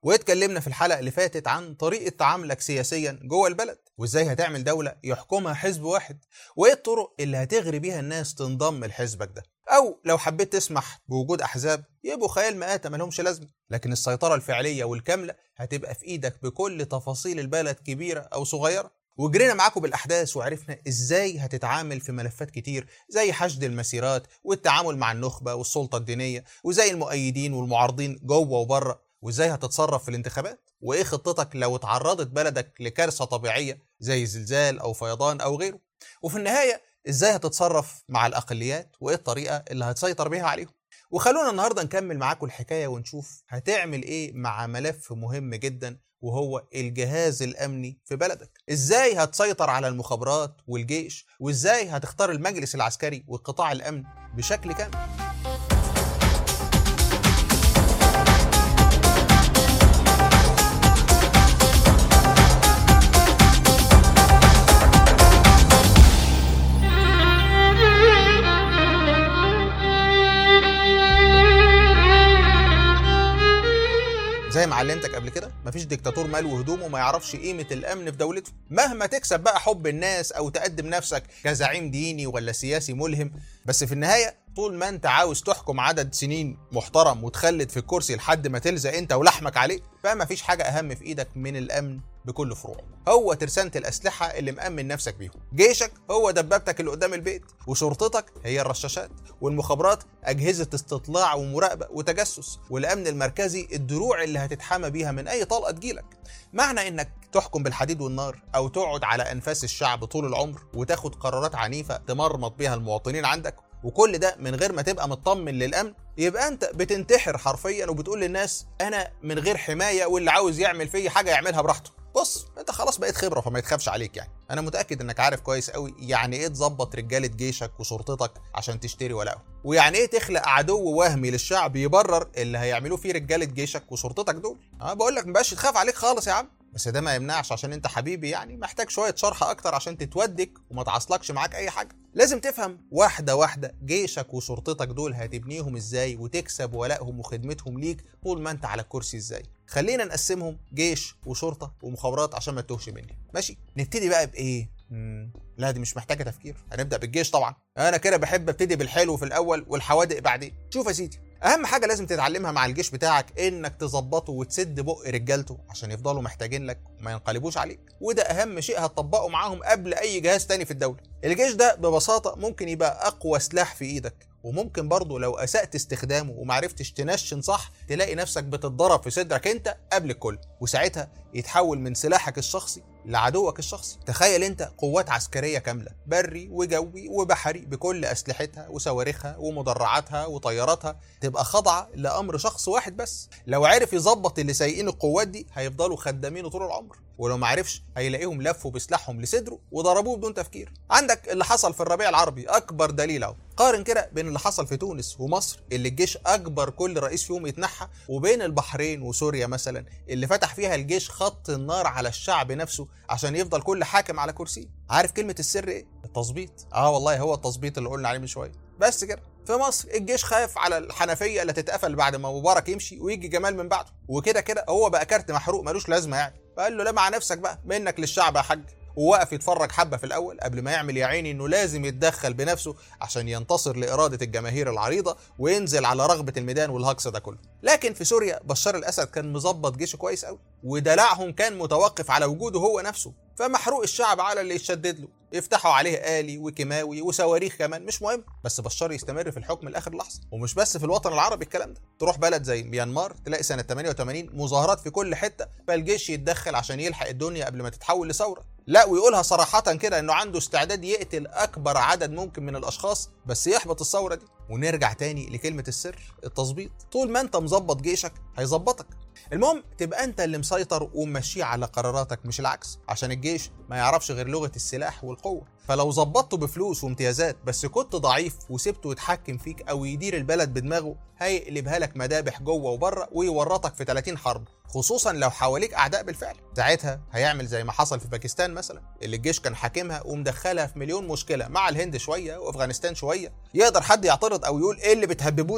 واتكلمنا في الحلقة اللي فاتت عن طريقة تعاملك سياسيا جوه البلد وازاي هتعمل دولة يحكمها حزب واحد وايه الطرق اللي هتغري بيها الناس تنضم لحزبك ده او لو حبيت تسمح بوجود احزاب يبقوا خيال مآتة ملهمش لازمة لكن السيطرة الفعلية والكاملة هتبقى في ايدك بكل تفاصيل البلد كبيرة او صغيرة وجرينا معاكم بالاحداث وعرفنا ازاي هتتعامل في ملفات كتير زي حشد المسيرات والتعامل مع النخبه والسلطه الدينيه وزي المؤيدين والمعارضين جوه وبره وازاي هتتصرف في الانتخابات وايه خطتك لو اتعرضت بلدك لكارثه طبيعيه زي زلزال او فيضان او غيره وفي النهايه ازاي هتتصرف مع الاقليات وايه الطريقه اللي هتسيطر بيها عليهم وخلونا النهارده نكمل معاكم الحكايه ونشوف هتعمل ايه مع ملف مهم جدا وهو الجهاز الامني في بلدك ازاي هتسيطر على المخابرات والجيش وازاي هتختار المجلس العسكري وقطاع الامن بشكل كامل زي ما علمتك قبل كده مفيش ديكتاتور مال وهدومه ما يعرفش قيمة الأمن في دولته مهما تكسب بقى حب الناس أو تقدم نفسك كزعيم ديني ولا سياسي ملهم بس في النهاية طول ما أنت عاوز تحكم عدد سنين محترم وتخلد في الكرسي لحد ما تلزق أنت ولحمك عليه فما فيش حاجة أهم في إيدك من الأمن بكل فروعه هو ترسانة الأسلحة اللي مأمن نفسك بيهم جيشك هو دبابتك اللي قدام البيت وشرطتك هي الرشاشات والمخابرات أجهزة استطلاع ومراقبة وتجسس والأمن المركزي الدروع اللي هتتحمى بيها من أي طلقة تجيلك معنى إنك تحكم بالحديد والنار أو تقعد على أنفاس الشعب طول العمر وتاخد قرارات عنيفة تمرمط بيها المواطنين عندك وكل ده من غير ما تبقى مطمن للامن يبقى انت بتنتحر حرفيا وبتقول للناس انا من غير حمايه واللي عاوز يعمل فيا حاجه يعملها براحته بص انت خلاص بقيت خبره فما يتخافش عليك يعني انا متاكد انك عارف كويس قوي يعني ايه تظبط رجاله جيشك وشرطتك عشان تشتري ولائهم ويعني ايه تخلق عدو وهمي للشعب يبرر اللي هيعملوه فيه رجاله جيشك وشرطتك دول انا بقول لك مبقاش تخاف عليك خالص يا عم بس ده ما يمنعش عشان انت حبيبي يعني محتاج شويه شرح اكتر عشان تتودك وما تعصلكش معاك اي حاجه لازم تفهم واحده واحده جيشك وشرطتك دول هتبنيهم ازاي وتكسب ولائهم وخدمتهم ليك طول ما انت على الكرسي ازاي خلينا نقسمهم جيش وشرطه ومخابرات عشان ما تتوهش مني ماشي نبتدي بقى بايه مم. لا دي مش محتاجه تفكير هنبدا بالجيش طبعا انا كده بحب ابتدي بالحلو في الاول والحوادق بعدين شوف يا سيدي اهم حاجه لازم تتعلمها مع الجيش بتاعك انك تظبطه وتسد بق رجالته عشان يفضلوا محتاجين لك وما ينقلبوش عليك وده اهم شيء هتطبقه معاهم قبل اي جهاز تاني في الدوله الجيش ده ببساطه ممكن يبقى اقوى سلاح في ايدك وممكن برضه لو اسأت استخدامه ومعرفتش تنشن صح تلاقي نفسك بتتضرب في صدرك انت قبل الكل وساعتها يتحول من سلاحك الشخصي لعدوك الشخصي تخيل انت قوات عسكريه كامله بري وجوي وبحري بكل اسلحتها وصواريخها ومدرعاتها وطياراتها تبقى خاضعه لامر شخص واحد بس لو عرف يظبط اللي سايقين القوات دي هيفضلوا خدامينه طول العمر ولو ما عرفش هيلاقيهم لفوا بسلاحهم لصدره وضربوه بدون تفكير عندك اللي حصل في الربيع العربي اكبر دليل اهو قارن كده بين اللي حصل في تونس ومصر اللي الجيش اجبر كل رئيس فيهم يتنحى وبين البحرين وسوريا مثلا اللي فتح فيها الجيش خط النار على الشعب نفسه عشان يفضل كل حاكم على كرسيه عارف كلمه السر ايه التظبيط اه والله هو التظبيط اللي قلنا عليه من شويه بس كده في مصر الجيش خاف على الحنفيه اللي تتقفل بعد ما مبارك يمشي ويجي جمال من بعده وكده كده هو بقى كارت محروق ملوش لازمه يعني فقال له لا مع نفسك بقى منك للشعب يا حاج ووقف يتفرج حبه في الاول قبل ما يعمل يا عيني انه لازم يتدخل بنفسه عشان ينتصر لاراده الجماهير العريضه وينزل على رغبه الميدان والهجص ده كله لكن في سوريا بشار الاسد كان مظبط جيشه كويس قوي ودلعهم كان متوقف على وجوده هو نفسه فمحروق الشعب على اللي يتشدد له يفتحوا عليه آلي وكيماوي وصواريخ كمان مش مهم بس بشار يستمر في الحكم لاخر لحظه ومش بس في الوطن العربي الكلام ده تروح بلد زي ميانمار تلاقي سنه 88 مظاهرات في كل حته فالجيش يتدخل عشان يلحق الدنيا قبل ما تتحول لثوره لا ويقولها صراحة كده انه عنده استعداد يقتل اكبر عدد ممكن من الاشخاص بس يحبط الثورة دي ونرجع تاني لكلمة السر التظبيط طول ما انت مظبط جيشك هيظبطك المهم تبقى انت اللي مسيطر وماشي على قراراتك مش العكس عشان الجيش ما يعرفش غير لغة السلاح والقوة فلو ظبطته بفلوس وامتيازات بس كنت ضعيف وسبته يتحكم فيك او يدير البلد بدماغه هيقلبها لك مذابح جوه وبره ويورطك في 30 حرب خصوصا لو حواليك اعداء بالفعل ساعتها هيعمل زي ما حصل في باكستان مثلا اللي الجيش كان حاكمها ومدخلها في مليون مشكله مع الهند شويه وافغانستان شويه يقدر حد يعترض او يقول ايه اللي بتهببوه ده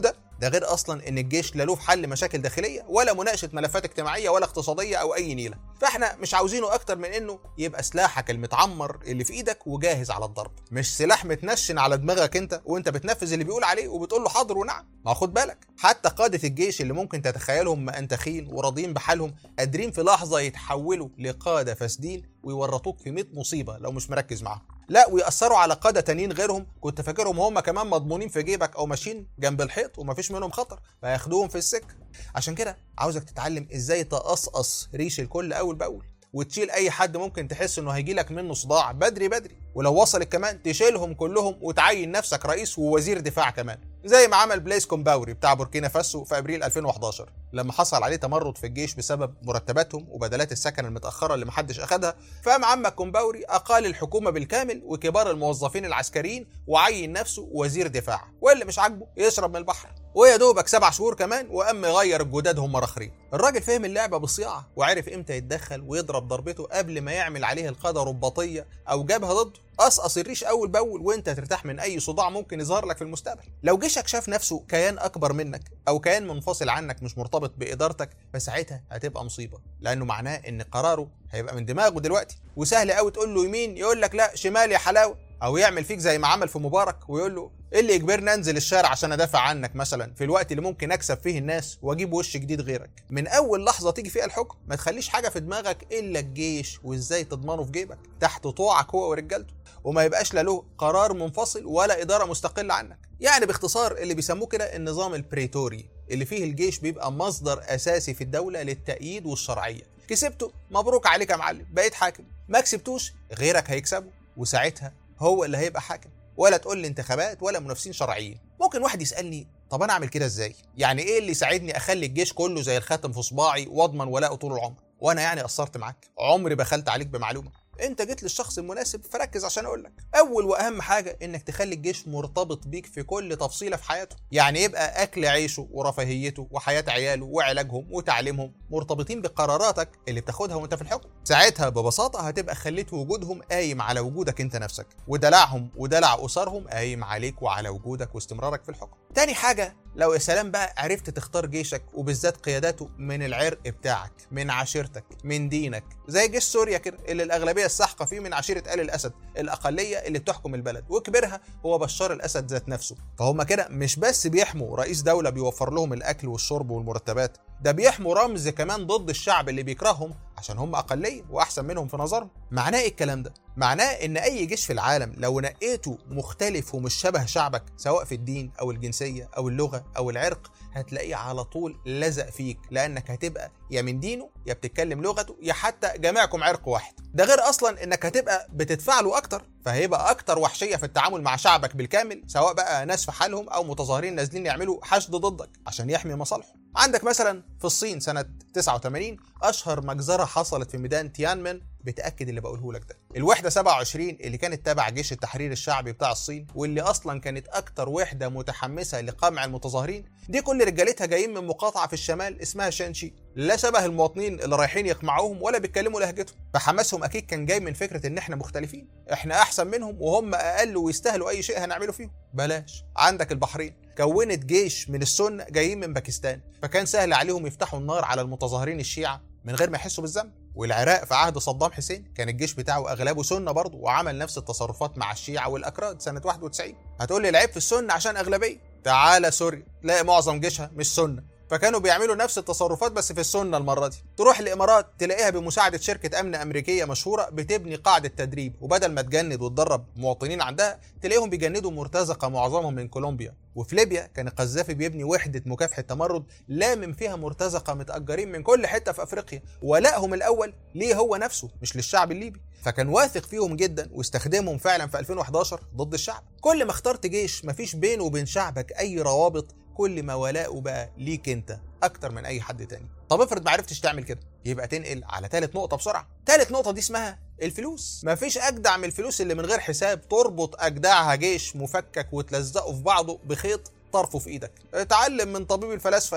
ده غير اصلا ان الجيش لا له في حل مشاكل داخليه ولا مناقشه ملفات اجتماعيه ولا اقتصاديه او اي نيله فاحنا مش عاوزينه اكتر من انه يبقى سلاحك المتعمر اللي في ايدك وجاهز على الضرب مش سلاح متنشن على دماغك انت وانت بتنفذ اللي بيقول عليه وبتقول له حاضر ونعم ما خد بالك حتى قاده الجيش اللي ممكن تتخيلهم مأنتخين وراضيين بحالهم قادرين في لحظه يتحولوا لقاده فاسدين ويورطوك في 100 مصيبه لو مش مركز معاهم لا ويأثروا على قادة تانيين غيرهم كنت فاكرهم هم كمان مضمونين في جيبك أو ماشيين جنب الحيط ومفيش منهم خطر فياخدوهم في السكة عشان كده عاوزك تتعلم ازاي تقصقص ريش الكل أول بأول وتشيل اي حد ممكن تحس انه هيجي لك منه صداع بدري بدري ولو وصلت كمان تشيلهم كلهم وتعين نفسك رئيس ووزير دفاع كمان زي ما عمل بليس كومباوري بتاع بوركينا فاسو في ابريل 2011 لما حصل عليه تمرد في الجيش بسبب مرتباتهم وبدلات السكن المتاخره اللي محدش اخدها فقام عمك كومباوري اقال الحكومه بالكامل وكبار الموظفين العسكريين وعين نفسه وزير دفاع واللي مش عاجبه يشرب من البحر ويا دوبك سبع شهور كمان وقام يغير الجداد هم رخرين الراجل فهم اللعبه بالصياعه وعرف امتى يتدخل ويضرب ضربته قبل ما يعمل عليه القاده رباطيه او جبهه ضده قصقص الريش اول باول وانت ترتاح من اي صداع ممكن يظهر لك في المستقبل لو جيشك شاف نفسه كيان اكبر منك او كيان منفصل عنك مش مرتبط بادارتك فساعتها هتبقى مصيبه لانه معناه ان قراره هيبقى من دماغه دلوقتي وسهل قوي تقول له يمين يقول لك لا شمال يا حلاوه او يعمل فيك زي ما عمل في مبارك ويقول له ايه اللي يجبرني انزل الشارع عشان ادافع عنك مثلا في الوقت اللي ممكن اكسب فيه الناس واجيب وش جديد غيرك من اول لحظه تيجي فيها الحكم ما تخليش حاجه في دماغك الا الجيش وازاي تضمنه في جيبك تحت طوعك هو ورجالته وما يبقاش لا له قرار منفصل ولا اداره مستقله عنك يعني باختصار اللي بيسموه كده النظام البريتوري اللي فيه الجيش بيبقى مصدر اساسي في الدوله للتأييد والشرعيه كسبته مبروك عليك يا معلم بقيت حاكم ما كسبتوش غيرك هيكسبه وساعتها هو اللي هيبقى حاكم ولا تقول لي انتخابات ولا منافسين شرعيين ممكن واحد يسالني طب انا اعمل كده ازاي يعني ايه اللي يساعدني اخلي الجيش كله زي الخاتم في صباعي واضمن ولاءه طول العمر وانا يعني قصرت معاك عمري بخلت عليك بمعلومه انت جيت للشخص المناسب فركز عشان اقول لك اول واهم حاجه انك تخلي الجيش مرتبط بيك في كل تفصيله في حياته يعني يبقى اكل عيشه ورفاهيته وحياه عياله وعلاجهم وتعليمهم مرتبطين بقراراتك اللي بتاخدها وانت في الحكم ساعتها ببساطه هتبقى خليت وجودهم قايم على وجودك انت نفسك ودلعهم ودلع اسرهم قايم عليك وعلى وجودك واستمرارك في الحكم تاني حاجه لو يا سلام بقى عرفت تختار جيشك وبالذات قياداته من العرق بتاعك من عشيرتك من دينك زي جيش سوريا كده اللي الاغلبيه الساحقه فيه من عشيره ال الاسد الاقليه اللي بتحكم البلد وكبرها هو بشار الاسد ذات نفسه فهم كده مش بس بيحموا رئيس دوله بيوفر لهم الاكل والشرب والمرتبات ده بيحموا رمز كمان ضد الشعب اللي بيكرههم عشان هم اقليه واحسن منهم في نظرهم معناه ايه الكلام ده معناه ان اي جيش في العالم لو نقيته مختلف ومش شبه شعبك سواء في الدين او الجنسيه او اللغه او العرق هتلاقيه على طول لزق فيك لانك هتبقى يا من دينه يا بتتكلم لغته يا حتى جميعكم عرق واحد ده غير اصلا انك هتبقى بتدفع له اكتر فهيبقى اكتر وحشيه في التعامل مع شعبك بالكامل سواء بقى ناس في حالهم او متظاهرين نازلين يعملوا حشد ضدك عشان يحمي مصالحهم عندك مثلا في الصين سنه 89 اشهر مجزره حصلت في ميدان تيانمن بتاكد اللي بقوله لك ده الوحده 27 اللي كانت تبع جيش التحرير الشعبي بتاع الصين واللي اصلا كانت اكتر وحده متحمسه لقمع المتظاهرين دي كل رجالتها جايين من مقاطعه في الشمال اسمها شانشي لا شبه المواطنين اللي رايحين يقمعوهم ولا بيتكلموا لهجتهم فحماسهم اكيد كان جاي من فكره ان احنا مختلفين احنا احسن منهم وهم اقل ويستاهلوا اي شيء هنعمله فيهم بلاش عندك البحرين كونت جيش من السنة جايين من باكستان فكان سهل عليهم يفتحوا النار على المتظاهرين الشيعة من غير ما يحسوا بالذنب والعراق في عهد صدام حسين كان الجيش بتاعه اغلبه سنه برضه وعمل نفس التصرفات مع الشيعة والاكراد سنه 91 هتقول لي العيب في السنه عشان اغلبيه تعالى سوريا تلاقي معظم جيشها مش سنه فكانوا بيعملوا نفس التصرفات بس في السنه المره دي تروح الامارات تلاقيها بمساعده شركه امن امريكيه مشهوره بتبني قاعده تدريب وبدل ما تجند وتدرب مواطنين عندها تلاقيهم بيجندوا مرتزقه معظمهم من كولومبيا وفي ليبيا كان القذافي بيبني وحده مكافحه تمرد لامم فيها مرتزقه متاجرين من كل حته في افريقيا ولائهم الاول ليه هو نفسه مش للشعب الليبي فكان واثق فيهم جدا واستخدمهم فعلا في 2011 ضد الشعب كل ما اخترت جيش مفيش بينه وبين شعبك اي روابط كل ما ولاؤه بقى ليك انت اكتر من اي حد تاني طب افرض ما عرفتش تعمل كده يبقى تنقل على ثالث نقطه بسرعه ثالث نقطه دي اسمها الفلوس مفيش اجدع من الفلوس اللي من غير حساب تربط اجدعها جيش مفكك وتلزقه في بعضه بخيط طرفه في ايدك اتعلم من طبيب الفلاسفه يا اخي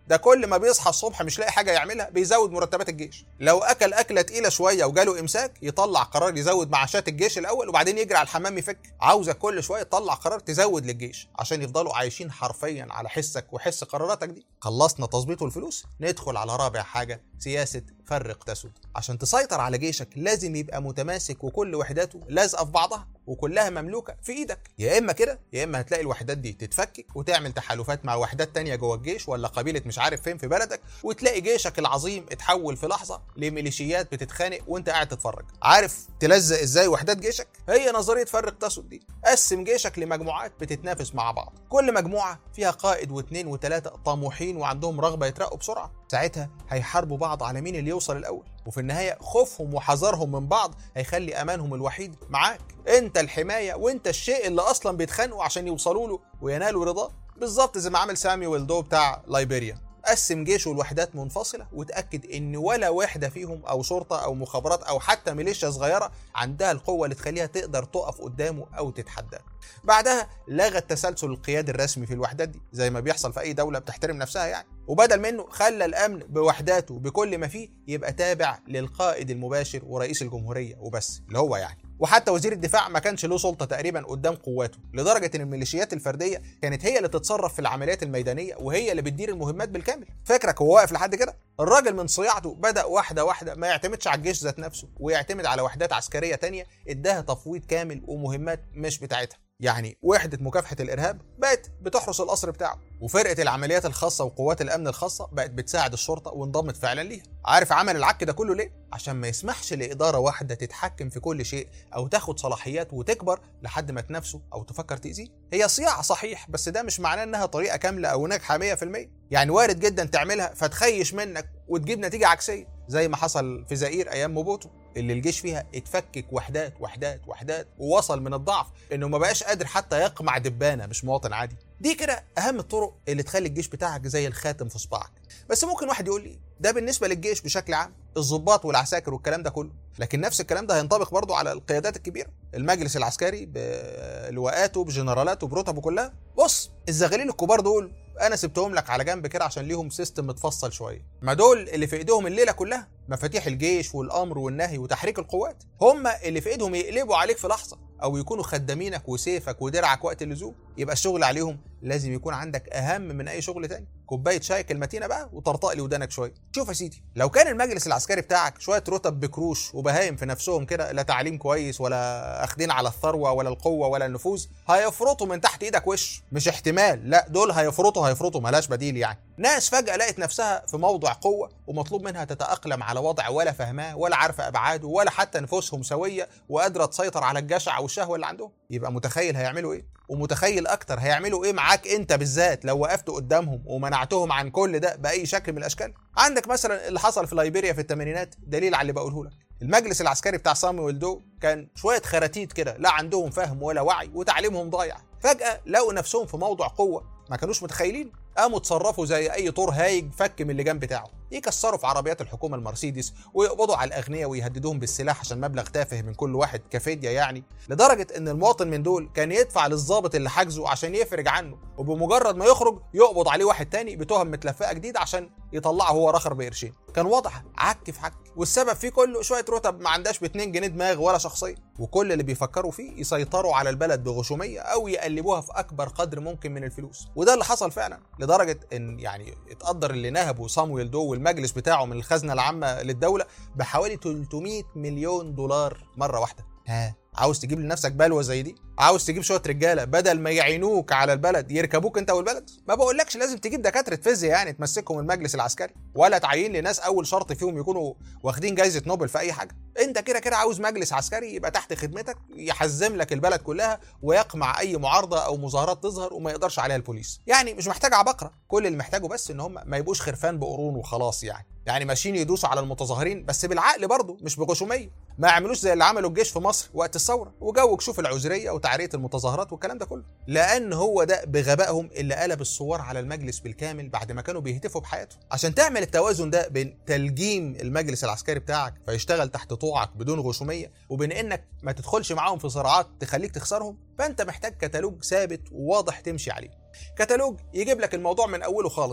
ده كل ما بيصحى الصبح مش لاقي حاجه يعملها بيزود مرتبات الجيش لو اكل اكله تقيله شويه وجاله امساك يطلع قرار يزود معاشات الجيش الاول وبعدين يجري على الحمام يفك عاوزك كل شويه تطلع قرار تزود للجيش عشان يفضلوا عايشين حرفيا على حسك وحس قراراتك دي خلصنا تظبيط الفلوس ندخل على رابع حاجه سياسه فرق تسد عشان تسيطر على جيشك لازم يبقى متماسك وكل وحداته لازقه في بعضها وكلها مملوكه في ايدك يا اما كده يا اما هتلاقي الوحدات دي تتفكك وتعمل تحالفات مع وحدات تانية جوه الجيش ولا قبيله مش عارف فين في بلدك وتلاقي جيشك العظيم اتحول في لحظه لميليشيات بتتخانق وانت قاعد تتفرج عارف تلزق ازاي وحدات جيشك هي نظريه فرق تسد دي قسم جيشك لمجموعات بتتنافس مع بعض كل مجموعه فيها قائد واثنين وثلاثه طموحين وعندهم رغبه يترقوا بسرعه ساعتها هيحاربوا بعض على مين اللي يوصل الاول وفي النهايه خوفهم وحذرهم من بعض هيخلي امانهم الوحيد معاك انت الحمايه وانت الشيء اللي اصلا بيتخانقوا عشان يوصلوا له وينالوا رضاه بالظبط زي ما عمل سامي ويلدو بتاع لايبيريا قسم جيشه لوحدات منفصلة وتأكد إن ولا واحدة فيهم أو شرطة أو مخابرات أو حتى ميليشيا صغيرة عندها القوة اللي تخليها تقدر تقف قدامه أو تتحداه. بعدها لغى التسلسل القيادي الرسمي في الوحدات دي زي ما بيحصل في أي دولة بتحترم نفسها يعني. وبدل منه خلى الأمن بوحداته بكل ما فيه يبقى تابع للقائد المباشر ورئيس الجمهورية وبس اللي هو يعني. وحتى وزير الدفاع ما كانش له سلطه تقريبا قدام قواته لدرجه ان الميليشيات الفرديه كانت هي اللي تتصرف في العمليات الميدانيه وهي اللي بتدير المهمات بالكامل فاكرك هو واقف لحد كده الراجل من صياعته بدا واحده واحده ما يعتمدش على الجيش ذات نفسه ويعتمد على وحدات عسكريه تانية اداها تفويض كامل ومهمات مش بتاعتها يعني وحدة مكافحة الإرهاب بقت بتحرس القصر بتاعه وفرقة العمليات الخاصة وقوات الأمن الخاصة بقت بتساعد الشرطة وانضمت فعلا ليها عارف عمل العك ده كله ليه؟ عشان ما يسمحش لإدارة واحدة تتحكم في كل شيء أو تاخد صلاحيات وتكبر لحد ما تنافسه أو تفكر تأذيه هي صياعة صحيح بس ده مش معناه إنها طريقة كاملة أو ناجحة 100% يعني وارد جدا تعملها فتخيش منك وتجيب نتيجة عكسية زي ما حصل في زئير أيام موبوتو اللي الجيش فيها اتفكك وحدات وحدات وحدات ووصل من الضعف انه ما بقاش قادر حتى يقمع دبانه مش مواطن عادي دي كده اهم الطرق اللي تخلي الجيش بتاعك زي الخاتم في صباعك بس ممكن واحد يقول لي ده بالنسبه للجيش بشكل عام الضباط والعساكر والكلام ده كله لكن نفس الكلام ده هينطبق برضه على القيادات الكبيره المجلس العسكري بلواءاته بجنرالاته برتبه كلها بص الزغالين الكبار دول انا سبتهم لك على جنب كده عشان ليهم سيستم متفصل شويه ما دول اللي في ايديهم الليله كلها مفاتيح الجيش والامر والنهي وتحريك القوات هم اللي في ايدهم يقلبوا عليك في لحظه او يكونوا خدامينك وسيفك ودرعك وقت اللزوم يبقى الشغل عليهم لازم يكون عندك اهم من اي شغل تاني كوبايه شاي كلمتينه بقى وطرطق لي ودانك شويه شوف يا سيدي لو كان المجلس العسكري بتاعك شويه رتب بكروش وبهايم في نفسهم كده لا تعليم كويس ولا اخدين على الثروه ولا القوه ولا النفوذ هيفرطوا من تحت ايدك وش مش احتمال لا دول هيفرطوا هيفرطوا ملاش بديل يعني ناس فجاه لقت نفسها في موضع قوه ومطلوب منها تتاقلم على وضع ولا فهماه ولا عارفه ابعاده ولا حتى نفوسهم سويه وقادره تسيطر على الجشع والشهوه اللي عندهم يبقى متخيل هيعملوا ايه ومتخيل اكتر هيعملوا ايه معاك انت بالذات لو وقفت قدامهم ومنعتهم عن كل ده باي شكل من الاشكال عندك مثلا اللي حصل في لايبيريا في الثمانينات دليل على اللي بقوله لك المجلس العسكري بتاع سامويل دو كان شويه خراتيت كده لا عندهم فهم ولا وعي وتعليمهم ضايع فجاه لقوا نفسهم في موضع قوه ما كانوش متخيلين قاموا اتصرفوا زي اي طور هايج فك من اللجان بتاعه يكسروا في عربيات الحكومه المرسيدس ويقبضوا على الاغنياء ويهددوهم بالسلاح عشان مبلغ تافه من كل واحد كفديه يعني لدرجه ان المواطن من دول كان يدفع للظابط اللي حاجزه عشان يفرج عنه وبمجرد ما يخرج يقبض عليه واحد تاني بتهم متلفقه جديد عشان يطلعه هو رخر بقرشين كان واضح عك في عك والسبب فيه كله شويه رتب ما عندهاش ب 2 جنيه دماغ ولا شخصيه وكل اللي بيفكروا فيه يسيطروا على البلد بغشوميه او يقلبوها في اكبر قدر ممكن من الفلوس وده اللي حصل فعلا لدرجه ان يعني اتقدر اللي نهبه صامويل دو والمجلس بتاعه من الخزنه العامه للدوله بحوالي 300 مليون دولار مره واحده ها عاوز تجيب لنفسك بلوه زي دي عاوز تجيب شويه رجاله بدل ما يعينوك على البلد يركبوك انت والبلد ما بقولكش لازم تجيب دكاتره فيزياء يعني تمسكهم المجلس العسكري ولا تعين لي ناس اول شرط فيهم يكونوا واخدين جايزه نوبل في اي حاجه انت كده كده عاوز مجلس عسكري يبقى تحت خدمتك يحزم لك البلد كلها ويقمع اي معارضه او مظاهرات تظهر وما يقدرش عليها البوليس يعني مش محتاج عبقره كل اللي محتاجه بس ان هم ما يبقوش خرفان بقرون وخلاص يعني يعني ماشيين يدوسوا على المتظاهرين بس بالعقل برضه مش بغشوميه ما يعملوش زي اللي عملوا الجيش في مصر وقت الثوره وجو كشوف العذريه وتعريه المتظاهرات والكلام ده كله لان هو ده بغبائهم اللي قلب الثوار على المجلس بالكامل بعد ما كانوا بيهتفوا بحياتهم عشان تعمل التوازن ده بين تلجيم المجلس العسكري بتاعك فيشتغل تحت طوعك بدون غشوميه وبين انك ما تدخلش معاهم في صراعات تخليك تخسرهم فانت محتاج كتالوج ثابت وواضح تمشي عليه كتالوج يجيب لك الموضوع من اوله خالص بقى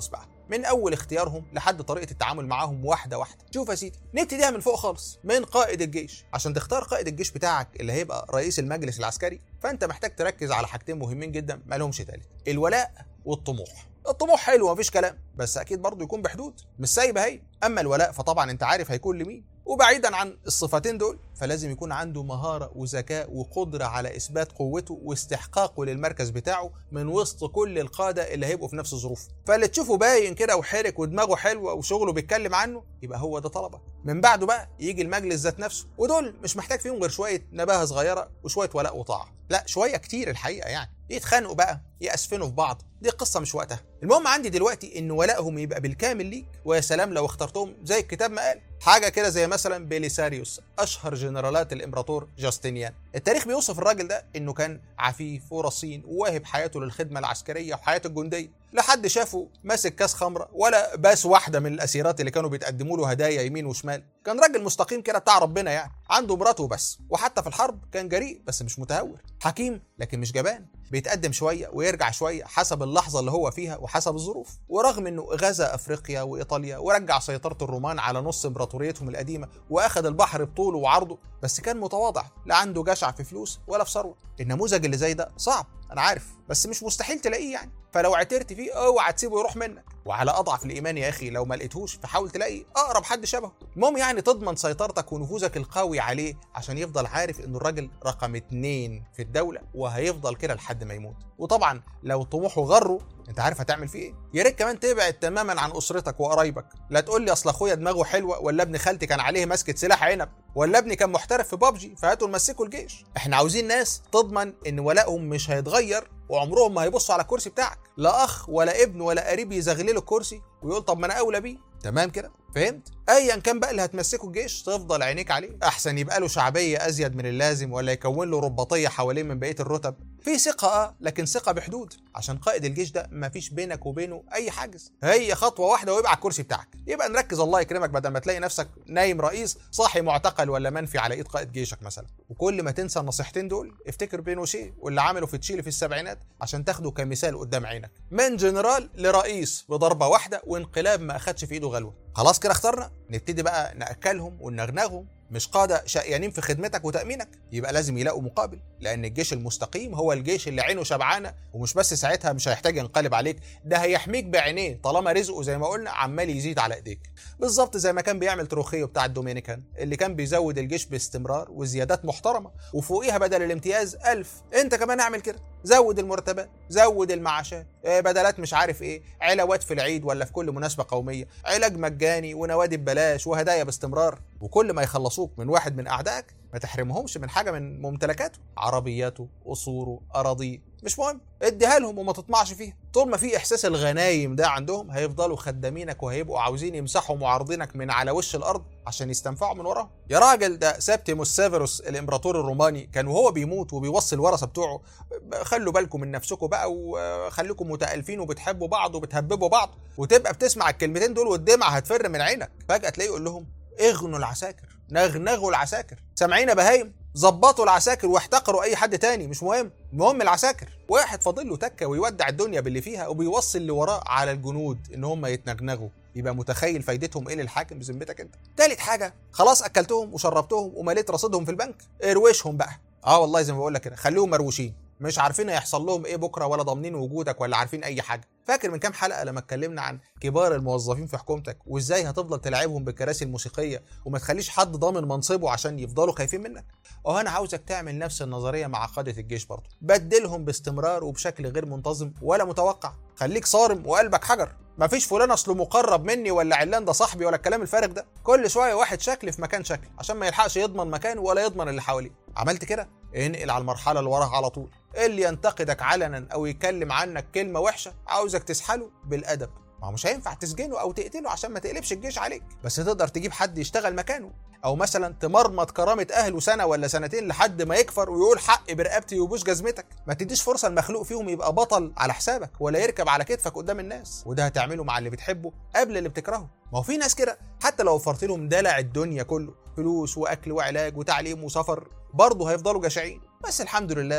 من اول اختيارهم لحد طريقه التعامل معاهم واحده واحده شوف يا سيدي نبتديها من فوق خالص من قائد الجيش عشان تختار قائد الجيش بتاعك اللي هيبقى رئيس المجلس العسكري فانت محتاج تركز على حاجتين مهمين جدا ما لهمش تالت الولاء والطموح الطموح حلو مفيش كلام بس اكيد برضه يكون بحدود مش سايبه هي اما الولاء فطبعا انت عارف هيكون لمين وبعيدا عن الصفتين دول فلازم يكون عنده مهارة وذكاء وقدرة على إثبات قوته واستحقاقه للمركز بتاعه من وسط كل القادة اللي هيبقوا في نفس الظروف فاللي تشوفه باين كده وحرك ودماغه حلوة وشغله بيتكلم عنه يبقى هو ده طلبة من بعده بقى يجي المجلس ذات نفسه ودول مش محتاج فيهم غير شوية نباهة صغيرة وشوية ولاء وطاعة لا شوية كتير الحقيقة يعني يتخانقوا بقى يأسفنوا في بعض دي قصة مش وقتها المهم عندي دلوقتي ان ولائهم يبقى بالكامل ليك ويا سلام لو اخترتهم زي الكتاب ما قال حاجه كده زي مثلا بيليساريوس اشهر جنرالات الامبراطور جاستنيان التاريخ بيوصف الراجل ده انه كان عفيف ورصين وواهب حياته للخدمه العسكريه وحياته الجنديه لحد شافه ماسك كاس خمره ولا باس واحده من الاسيرات اللي كانوا بيتقدموا له هدايا يمين وشمال كان راجل مستقيم كده بتاع ربنا يعني عنده مراته بس وحتى في الحرب كان جريء بس مش متهور حكيم لكن مش جبان بيتقدم شويه ويرجع شويه حسب اللحظه اللي هو فيها وحسب الظروف ورغم انه غزا افريقيا وايطاليا ورجع سيطره الرومان على نص امبراطوريتهم القديمه واخذ البحر بطوله وعرضه بس كان متواضع لا عنده جشع في فلوس ولا في ثروه النموذج اللي زي ده صعب انا عارف بس مش مستحيل تلاقيه يعني فلو اعترت فيه اوعى تسيبه يروح منك وعلى اضعف الايمان يا اخي لو ما لقيتهوش فحاول تلاقي اقرب حد شبهه المهم يعني تضمن سيطرتك ونفوذك القوي عليه عشان يفضل عارف انه الراجل رقم اتنين في الدوله وهيفضل كده لحد ما يموت وطبعا لو طموحه غره انت عارف هتعمل فيه ايه يا ريت كمان تبعد تماما عن اسرتك وقرايبك لا تقول لي اصل اخويا دماغه حلوه ولا ابن خالتي كان عليه مسكه سلاح عنب ولا ابني كان محترف في بابجي فهاتوا نمسكوا الجيش احنا عاوزين ناس تضمن ان ولائهم مش هيتغير وعمرهم ما هيبصوا على الكرسي بتاعك لا اخ ولا ابن ولا قريب يزغلله الكرسي ويقول طب ما انا اولى بيه تمام كده فهمت ايا كان بقى اللي هتمسكه الجيش تفضل عينيك عليه احسن يبقى له شعبيه ازيد من اللازم ولا يكون له رباطيه حواليه من بقيه الرتب في ثقه اه لكن ثقه بحدود عشان قائد الجيش ده مفيش بينك وبينه اي حاجز هي خطوه واحده ويبقى على الكرسي بتاعك يبقى نركز الله يكرمك بدل ما تلاقي نفسك نايم رئيس صاحي معتقل ولا منفي على ايد قائد جيشك مثلا وكل ما تنسى النصيحتين دول افتكر بينوشيه واللي عمله في تشيلي في السبعينات عشان تاخده كمثال قدام عينك من جنرال لرئيس بضربه واحده وانقلاب ما اخدش في ايده غلوه خلاص كده اخترنا نبتدي بقى ناكلهم ونغنغهم مش قادة شقيانين في خدمتك وتأمينك يبقى لازم يلاقوا مقابل لأن الجيش المستقيم هو الجيش اللي عينه شبعانة ومش بس ساعتها مش هيحتاج ينقلب عليك ده هيحميك بعينيه طالما رزقه زي ما قلنا عمال يزيد على ايديك بالظبط زي ما كان بيعمل تروخيو بتاع الدومينيكان اللي كان بيزود الجيش باستمرار وزيادات محترمة وفوقيها بدل الامتياز ألف انت كمان اعمل كده زود المرتبات زود المعاشات بدلات مش عارف ايه علاوات في العيد ولا في كل مناسبة قومية علاج مجاني ونوادي ببلاش وهدايا باستمرار وكل ما يخلصوك من واحد من اعدائك ما تحرمهمش من حاجه من ممتلكاته عربياته قصوره اراضيه مش مهم اديها لهم وما تطمعش فيها طول ما في احساس الغنايم ده عندهم هيفضلوا خدامينك وهيبقوا عاوزين يمسحوا معارضينك من على وش الارض عشان يستنفعوا من وراهم يا راجل ده سابتيموس سيفيروس الامبراطور الروماني كان وهو بيموت وبيوصي الورثه بتوعه خلوا بالكم من نفسكم بقى وخليكم متالفين وبتحبوا بعض وبتهببوا بعض وتبقى بتسمع الكلمتين دول والدمعه هتفر من عينك فجاه تلاقيه يقول لهم اغنوا العساكر نغنغوا العساكر سامعين بهايم ظبطوا العساكر واحتقروا اي حد تاني مش مهم المهم العساكر واحد فاضل له تكه ويودع الدنيا باللي فيها وبيوصي اللي وراه على الجنود ان هم يتنغنغوا يبقى متخيل فايدتهم ايه للحاكم بذمتك انت تالت حاجه خلاص اكلتهم وشربتهم ومليت رصيدهم في البنك اروشهم بقى اه والله زي ما بقول لك كده خليهم مروشين مش عارفين هيحصل لهم ايه بكره ولا ضامنين وجودك ولا عارفين اي حاجه فاكر من كام حلقه لما اتكلمنا عن كبار الموظفين في حكومتك وازاي هتفضل تلعبهم بالكراسي الموسيقيه وما تخليش حد ضامن منصبه عشان يفضلوا خايفين منك اه انا عاوزك تعمل نفس النظريه مع قاده الجيش برضه بدلهم باستمرار وبشكل غير منتظم ولا متوقع خليك صارم وقلبك حجر مفيش فلان اصله مقرب مني ولا علان ده صاحبي ولا الكلام الفارغ ده كل شويه واحد شكل في مكان شكل عشان ما يلحقش يضمن مكانه ولا يضمن اللي حواليه عملت كده انقل على المرحله اللي وراها على طول اللي ينتقدك علنا او يتكلم عنك كلمه وحشه عاوزك تسحله بالادب ما هو مش هينفع تسجنه او تقتله عشان ما تقلبش الجيش عليك بس تقدر تجيب حد يشتغل مكانه او مثلا تمرمط كرامه اهله سنه ولا سنتين لحد ما يكفر ويقول حقي برقبتي وبوس جزمتك ما تديش فرصه المخلوق فيهم يبقى بطل على حسابك ولا يركب على كتفك قدام الناس وده هتعمله مع اللي بتحبه قبل اللي بتكرهه ما هو في ناس كده حتى لو وفرت لهم دلع الدنيا كله فلوس واكل وعلاج وتعليم وسفر برضه هيفضلوا جشعين بس الحمد لله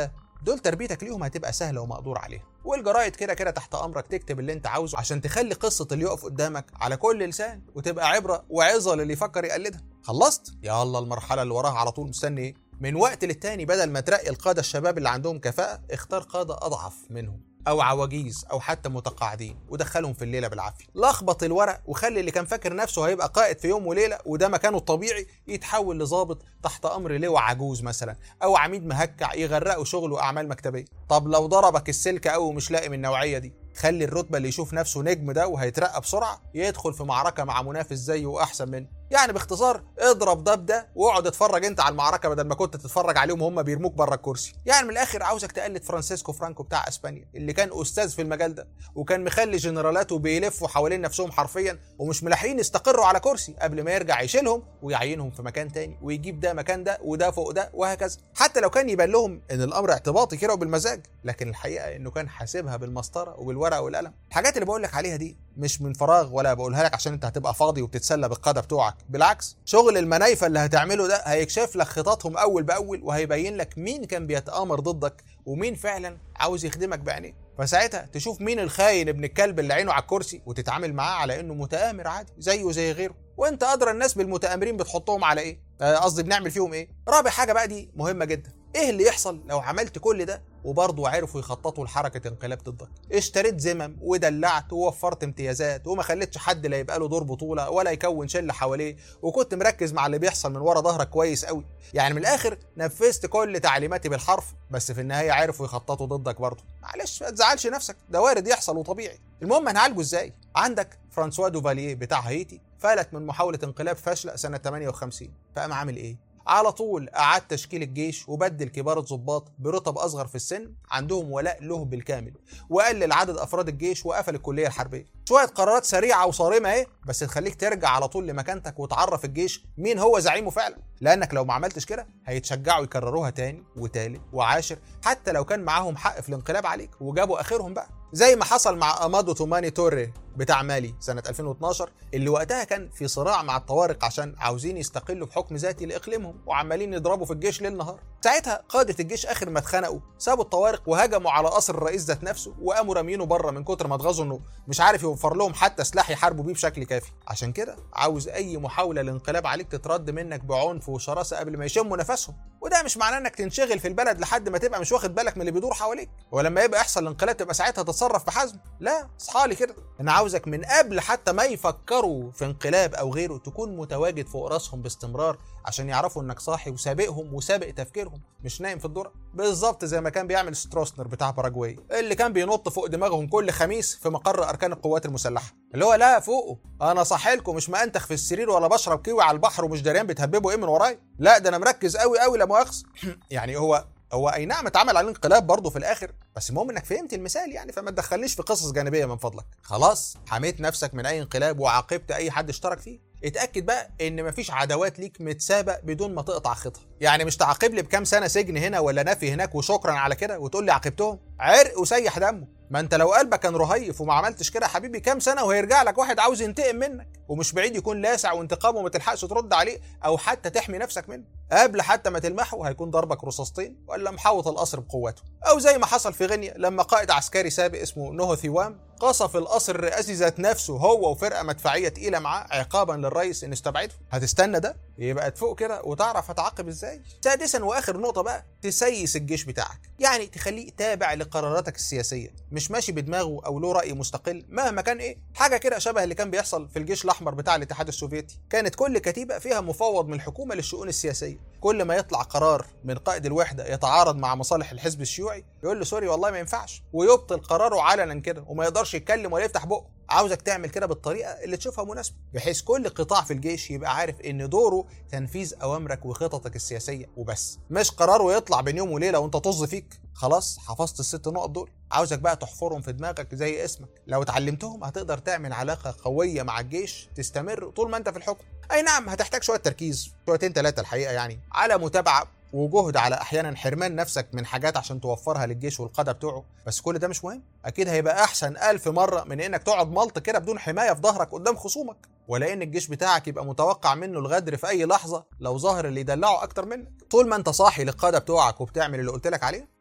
دول تربيتك ليهم هتبقى سهله ومقدور عليها والجرايد كده كده تحت امرك تكتب اللي انت عاوزه عشان تخلي قصه اللي يقف قدامك على كل لسان وتبقى عبره وعظه للي يفكر يقلدها خلصت يلا المرحله اللي وراها على طول مستني ايه من وقت للتاني بدل ما ترقي القاده الشباب اللي عندهم كفاءه اختار قاده اضعف منهم او عواجيز او حتى متقاعدين ودخلهم في الليله بالعافيه لخبط الورق وخلي اللي كان فاكر نفسه هيبقى قائد في يوم وليله وده مكانه الطبيعي يتحول لظابط تحت امر لواء عجوز مثلا او عميد مهكع يغرقوا شغل واعمال مكتبيه طب لو ضربك السلك قوي ومش لاقي من النوعيه دي خلي الرتبه اللي يشوف نفسه نجم ده وهيترقى بسرعه يدخل في معركه مع منافس زيه واحسن منه يعني باختصار اضرب ده بده واقعد اتفرج انت على المعركه بدل ما كنت تتفرج عليهم وهم بيرموك بره الكرسي يعني من الاخر عاوزك تقلد فرانسيسكو فرانكو بتاع اسبانيا اللي كان استاذ في المجال ده وكان مخلي جنرالاته بيلفوا حوالين نفسهم حرفيا ومش ملاحقين يستقروا على كرسي قبل ما يرجع يشيلهم ويعينهم في مكان تاني ويجيب ده مكان ده وده فوق ده وهكذا حتى لو كان يبان لهم ان الامر اعتباطي كده وبالمزاج لكن الحقيقه انه كان حاسبها بالمسطره وبالورقه والقلم الحاجات اللي بقول لك عليها دي مش من فراغ ولا بقولها لك عشان انت هتبقى فاضي وبتتسلى بالقاده بتوعك بالعكس شغل المنايفه اللي هتعمله ده هيكشف لك خططهم اول باول وهيبين لك مين كان بيتامر ضدك ومين فعلا عاوز يخدمك بعينيه فساعتها تشوف مين الخاين ابن الكلب اللي عينه على الكرسي وتتعامل معاه على انه متآمر عادي زيه زي غيره وانت ادرى الناس بالمتآمرين بتحطهم على ايه قصدي بنعمل فيهم ايه رابع حاجه بقى دي مهمه جدا ايه اللي يحصل لو عملت كل ده وبرضه عرفوا يخططوا لحركه انقلاب ضدك اشتريت زمم ودلعت ووفرت امتيازات وما خليتش حد لا يبقى له دور بطوله ولا يكون شله حواليه وكنت مركز مع اللي بيحصل من ورا ظهرك كويس قوي يعني من الاخر نفذت كل تعليماتي بالحرف بس في النهايه عرفوا يخططوا ضدك برضه معلش ما تزعلش نفسك ده وارد يحصل وطبيعي المهم هنعالجه ازاي عندك فرانسوا دوفالييه بتاع هايتي فلت من محاوله انقلاب فاشله سنه 58 فقام عامل ايه على طول أعاد تشكيل الجيش وبدل كبار الضباط برتب أصغر في السن عندهم ولاء له بالكامل وقلل عدد أفراد الجيش وقفل الكلية الحربية شوية قرارات سريعة وصارمة اهي بس تخليك ترجع على طول لمكانتك وتعرف الجيش مين هو زعيمه فعلا لأنك لو ما عملتش كده هيتشجعوا يكرروها تاني وتالت وعاشر حتى لو كان معاهم حق في الانقلاب عليك وجابوا آخرهم بقى زي ما حصل مع امادو توماني توري بتاع مالي سنة 2012 اللي وقتها كان في صراع مع الطوارق عشان عاوزين يستقلوا بحكم ذاتي لإقليمهم وعمالين يضربوا في الجيش ليل نهار ساعتها قادة الجيش آخر ما اتخنقوا سابوا الطوارق وهجموا على قصر الرئيس ذات نفسه وقاموا رامينه بره من كتر ما اتغاظوا انه مش عارف يوفر لهم حتى سلاح يحاربوا بيه بشكل كافي عشان كده عاوز اي محاولة للانقلاب عليك تترد منك بعنف وشراسة قبل ما يشموا نفسهم وده مش معناه انك تنشغل في البلد لحد ما تبقى مش واخد بالك من اللي بيدور حواليك ولما يبقى يحصل الانقلاب تبقى ساعتها تتصرف بحزم لا اصحالي كده انا عاوزك من قبل حتى ما يفكروا في انقلاب او غيره تكون متواجد فوق راسهم باستمرار عشان يعرفوا انك صاحي وسابقهم وسابق تفكيرهم مش نايم في الذره بالظبط زي ما كان بيعمل ستروسنر بتاع باراجواي اللي كان بينط فوق دماغهم كل خميس في مقر اركان القوات المسلحه اللي هو لا فوقه انا صاحي لكم مش مأنتخ في السرير ولا بشرب كيوي على البحر ومش دريان بتهببوا ايه من ورايا لا ده انا مركز قوي قوي لا مؤاخذه يعني هو هو اي نعم اتعمل عليه انقلاب برضه في الاخر بس المهم انك فهمت المثال يعني فما تدخلنيش في قصص جانبيه من فضلك خلاص حميت نفسك من اي انقلاب وعاقبت اي حد اشترك فيه اتاكد بقى ان مفيش عداوات ليك متسابق بدون ما تقطع خطها يعني مش تعاقب لي بكام سنه سجن هنا ولا نفي هناك وشكرا على كده وتقول لي عاقبتهم عرق وسيح دمه ما انت لو قلبك كان رهيف وما عملتش كده يا حبيبي كام سنه وهيرجع لك واحد عاوز ينتقم منك ومش بعيد يكون لاسع وانتقامه ما تلحقش ترد عليه او حتى تحمي نفسك منه قبل حتى ما تلمحه هيكون ضربك رصاصتين ولا محوط القصر بقوته او زي ما حصل في غينيا لما قائد عسكري سابق اسمه نوهو ثيوام قصف القصر الرئاسي ذات نفسه هو وفرقه مدفعيه تقيله معاه عقابا للرئيس ان استبعده هتستنى ده يبقى تفوق كده وتعرف هتعاقب ازاي سادسا واخر نقطه بقى تسيس الجيش بتاعك يعني تخليه تابع لقراراتك السياسيه مش ماشي بدماغه او له راي مستقل مهما كان ايه حاجه كده شبه اللي كان بيحصل في الجيش الاحمر بتاع الاتحاد السوفيتي كانت كل كتيبه فيها مفوض من الحكومه للشؤون السياسيه كل ما يطلع قرار من قائد الوحده يتعارض مع مصالح الحزب الشيوعي يقول له سوري والله ما ينفعش ويبطل قراره علنا كده وما يقدرش يتكلم ولا يفتح بقه عاوزك تعمل كده بالطريقه اللي تشوفها مناسبه بحيث كل قطاع في الجيش يبقى عارف ان دوره تنفيذ اوامرك وخططك السياسيه وبس مش قراره يطلع بين يوم وليله وانت طز فيك خلاص حفظت الست نقط دول عاوزك بقى تحفرهم في دماغك زي اسمك لو اتعلمتهم هتقدر تعمل علاقه قويه مع الجيش تستمر طول ما انت في الحكم اي نعم هتحتاج شويه تركيز شويتين ثلاثه الحقيقه يعني على متابعه وجهد على احيانا حرمان نفسك من حاجات عشان توفرها للجيش والقاده بتوعه بس كل ده مش مهم اكيد هيبقى احسن ألف مره من انك تقعد ملط كده بدون حمايه في ظهرك قدام خصومك ولا ان الجيش بتاعك يبقى متوقع منه الغدر في اي لحظه لو ظهر اللي يدلعه اكتر منك طول ما انت صاحي للقاده بتوعك وبتعمل اللي قلت لك عليه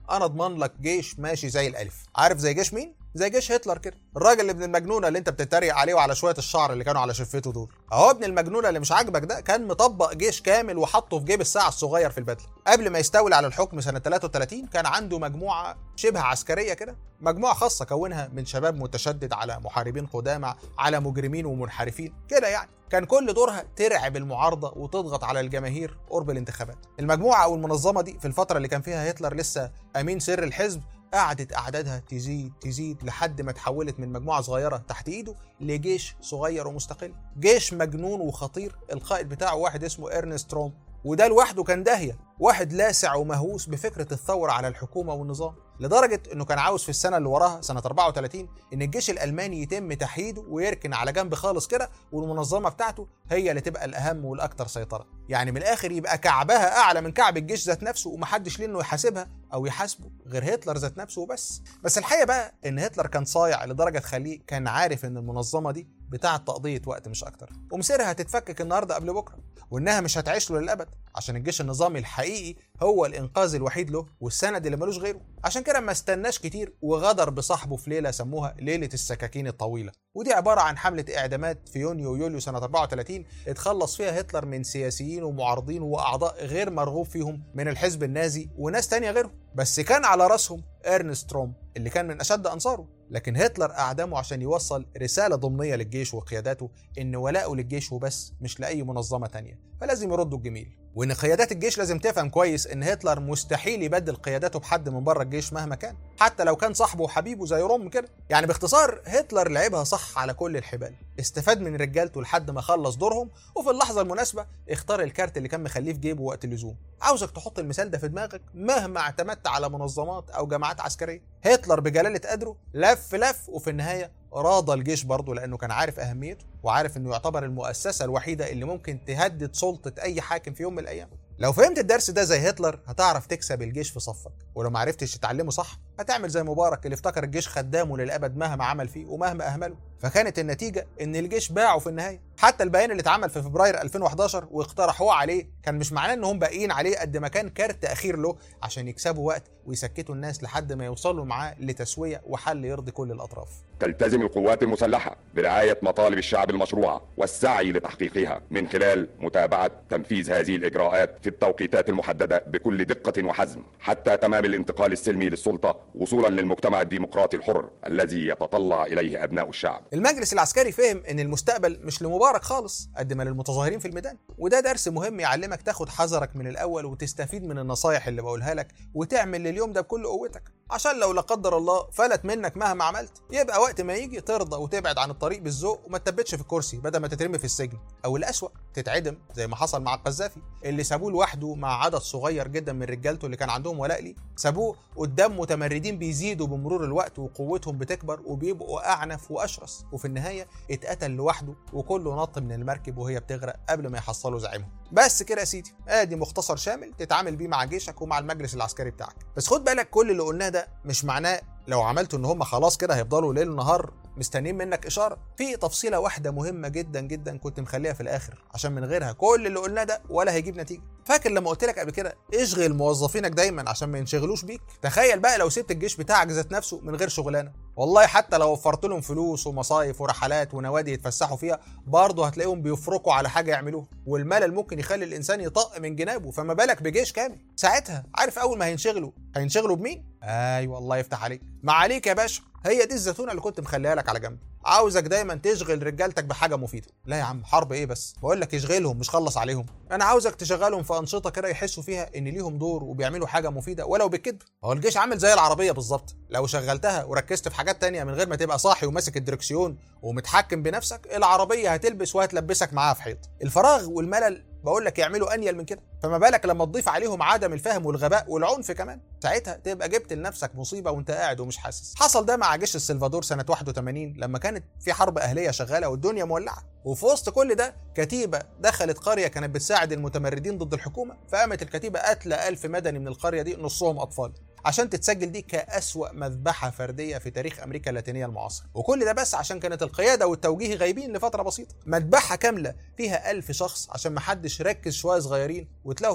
انا اضمن لك جيش ماشي زي الالف عارف زي جيش مين زي جيش هتلر كده الراجل ابن المجنونه اللي انت بتتريق عليه وعلى شويه الشعر اللي كانوا على شفته دول اهو ابن المجنونه اللي مش عاجبك ده كان مطبق جيش كامل وحطه في جيب الساعه الصغير في البدله قبل ما يستولي على الحكم سنه 33 كان عنده مجموعه شبه عسكريه كده مجموعه خاصه كونها من شباب متشدد على محاربين قدامى على مجرمين ومنحرفين كده يعني كان كل دورها ترعب المعارضه وتضغط على الجماهير قرب الانتخابات المجموعه او المنظمه دي في الفتره اللي كان فيها هتلر لسه امين سر الحزب قعدت اعدادها تزيد تزيد لحد ما تحولت من مجموعه صغيره تحت ايده لجيش صغير ومستقل جيش مجنون وخطير القائد بتاعه واحد اسمه ارنست روم وده لوحده كان داهيه واحد لاسع ومهووس بفكره الثوره على الحكومه والنظام لدرجه انه كان عاوز في السنه اللي وراها سنه 34 ان الجيش الالماني يتم تحييده ويركن على جنب خالص كده والمنظمه بتاعته هي اللي تبقى الاهم والاكثر سيطره يعني من الاخر يبقى كعبها اعلى من كعب الجيش ذات نفسه ومحدش ليه انه يحاسبها او يحاسبه غير هتلر ذات نفسه وبس بس الحقيقه بقى ان هتلر كان صايع لدرجه تخليه كان عارف ان المنظمه دي بتاعه تقضيه وقت مش اكتر ومصيرها هتتفكك النهارده قبل بكره وانها مش هتعيش له للابد عشان الجيش النظامي الحقيقي هو الانقاذ الوحيد له والسند اللي ملوش غيره عشان كده ما استناش كتير وغدر بصاحبه في ليله سموها ليله السكاكين الطويله ودي عباره عن حمله اعدامات في يونيو ويوليو سنه 34 اتخلص فيها هتلر من سياسيين ومعارضين واعضاء غير مرغوب فيهم من الحزب النازي وناس تانية غيرهم بس كان على راسهم ارنست روم اللي كان من اشد انصاره لكن هتلر اعدمه عشان يوصل رساله ضمنيه للجيش وقياداته ان ولاءه للجيش وبس مش لاي منظمه تانية فلازم يردوا الجميل وان قيادات الجيش لازم تفهم كويس ان هتلر مستحيل يبدل قياداته بحد من بره الجيش مهما كان حتى لو كان صاحبه وحبيبه زي روم كده يعني باختصار هتلر لعبها صح على كل الحبال استفاد من رجالته لحد ما خلص دورهم وفي اللحظه المناسبه اختار الكارت اللي كان مخليه في جيبه وقت اللزوم عاوزك تحط المثال ده في دماغك مهما اعتمدت على منظمات او جماعات عسكريه هتلر بجلاله قدره لف لف وفي النهايه راضى الجيش برضه لانه كان عارف اهميته وعارف انه يعتبر المؤسسه الوحيده اللي ممكن تهدد سلطه اي حاكم في يوم من الايام لو فهمت الدرس ده زي هتلر هتعرف تكسب الجيش في صفك ولو ما عرفتش تتعلمه صح هتعمل زي مبارك اللي افتكر الجيش خدامه للابد مهما عمل فيه ومهما اهمله فكانت النتيجه ان الجيش باعه في النهايه حتى البيان اللي اتعمل في فبراير 2011 واقترحوه عليه كان مش معناه انهم باقيين عليه قد ما كان كارت اخير له عشان يكسبوا وقت ويسكتوا الناس لحد ما يوصلوا معاه لتسويه وحل يرضي كل الاطراف تلتزم القوات المسلحة برعاية مطالب الشعب المشروعة والسعي لتحقيقها من خلال متابعة تنفيذ هذه الإجراءات في التوقيتات المحددة بكل دقة وحزم حتى تمام الانتقال السلمي للسلطة وصولا للمجتمع الديمقراطي الحر الذي يتطلع إليه أبناء الشعب المجلس العسكري فهم ان المستقبل مش لمبارك خالص قد ما للمتظاهرين في الميدان وده درس مهم يعلمك تاخد حذرك من الاول وتستفيد من النصايح اللي بقولها لك وتعمل لليوم ده بكل قوتك عشان لو لا قدر الله فلت منك مهما عملت يبقى وقت ما يجي ترضى وتبعد عن الطريق بالذوق وما تثبتش في الكرسي بدل ما تترمي في السجن او الاسوأ تتعدم زي ما حصل مع القذافي اللي سابوه لوحده مع عدد صغير جدا من رجالته اللي كان عندهم ولاء ليه سابوه قدام متمردين بيزيدوا بمرور الوقت وقوتهم بتكبر وبيبقوا اعنف واشرس وفي النهايه اتقتل لوحده وكله نط من المركب وهي بتغرق قبل ما يحصلوا زعيمهم بس كده يا سيدي ادي مختصر شامل تتعامل بيه مع جيشك ومع المجلس العسكري بتاعك بس خد بالك كل اللي قلناه ده مش معناه لو عملتوا ان هم خلاص كده هيفضلوا ليل نهار مستنيين منك اشاره في تفصيله واحده مهمه جدا جدا كنت مخليها في الاخر عشان من غيرها كل اللي قلناه ده ولا هيجيب نتيجه فاكر لما قلت لك قبل كده اشغل موظفينك دايما عشان ما ينشغلوش بيك تخيل بقى لو سبت الجيش بتاعك ذات نفسه من غير شغلانه والله حتى لو وفرت لهم فلوس ومصايف ورحلات ونوادي يتفسحوا فيها برضه هتلاقيهم بيفرقوا على حاجه يعملوها والملل ممكن يخلي الانسان يطق من جنابه فما بالك بجيش كامل ساعتها عارف اول ما هينشغلوا هينشغلوا بمين ايوه الله يفتح عليك ما عليك يا باشا هي دي الزتونه اللي كنت مخليها لك على جنب عاوزك دايما تشغل رجالتك بحاجه مفيده لا يا عم حرب ايه بس بقول لك اشغلهم مش خلص عليهم انا عاوزك تشغلهم في انشطه كده يحسوا فيها ان ليهم دور وبيعملوا حاجه مفيده ولو بالكذب هو الجيش عامل زي العربيه بالظبط لو شغلتها وركزت في حاجات تانية من غير ما تبقى صاحي وماسك الدركسيون ومتحكم بنفسك العربيه هتلبس وهتلبسك معاها في حيط الفراغ والملل بقول لك يعملوا انيل من كده فما بالك لما تضيف عليهم عدم الفهم والغباء والعنف كمان ساعتها تبقى جبت لنفسك مصيبه وانت قاعد ومش حاسس حصل ده مع جيش السلفادور سنه 81 لما كانت في حرب اهليه شغاله والدنيا مولعه وفي وسط كل ده كتيبه دخلت قريه كانت بتساعد المتمردين ضد الحكومه فقامت الكتيبه قاتله ألف مدني من القريه دي نصهم اطفال عشان تتسجل دي كأسوأ مذبحة فردية في تاريخ أمريكا اللاتينية المعاصر وكل ده بس عشان كانت القيادة والتوجيه غايبين لفترة بسيطة مذبحة كاملة فيها ألف شخص عشان محدش ركز شوية صغيرين وتلاقوا في الزحمة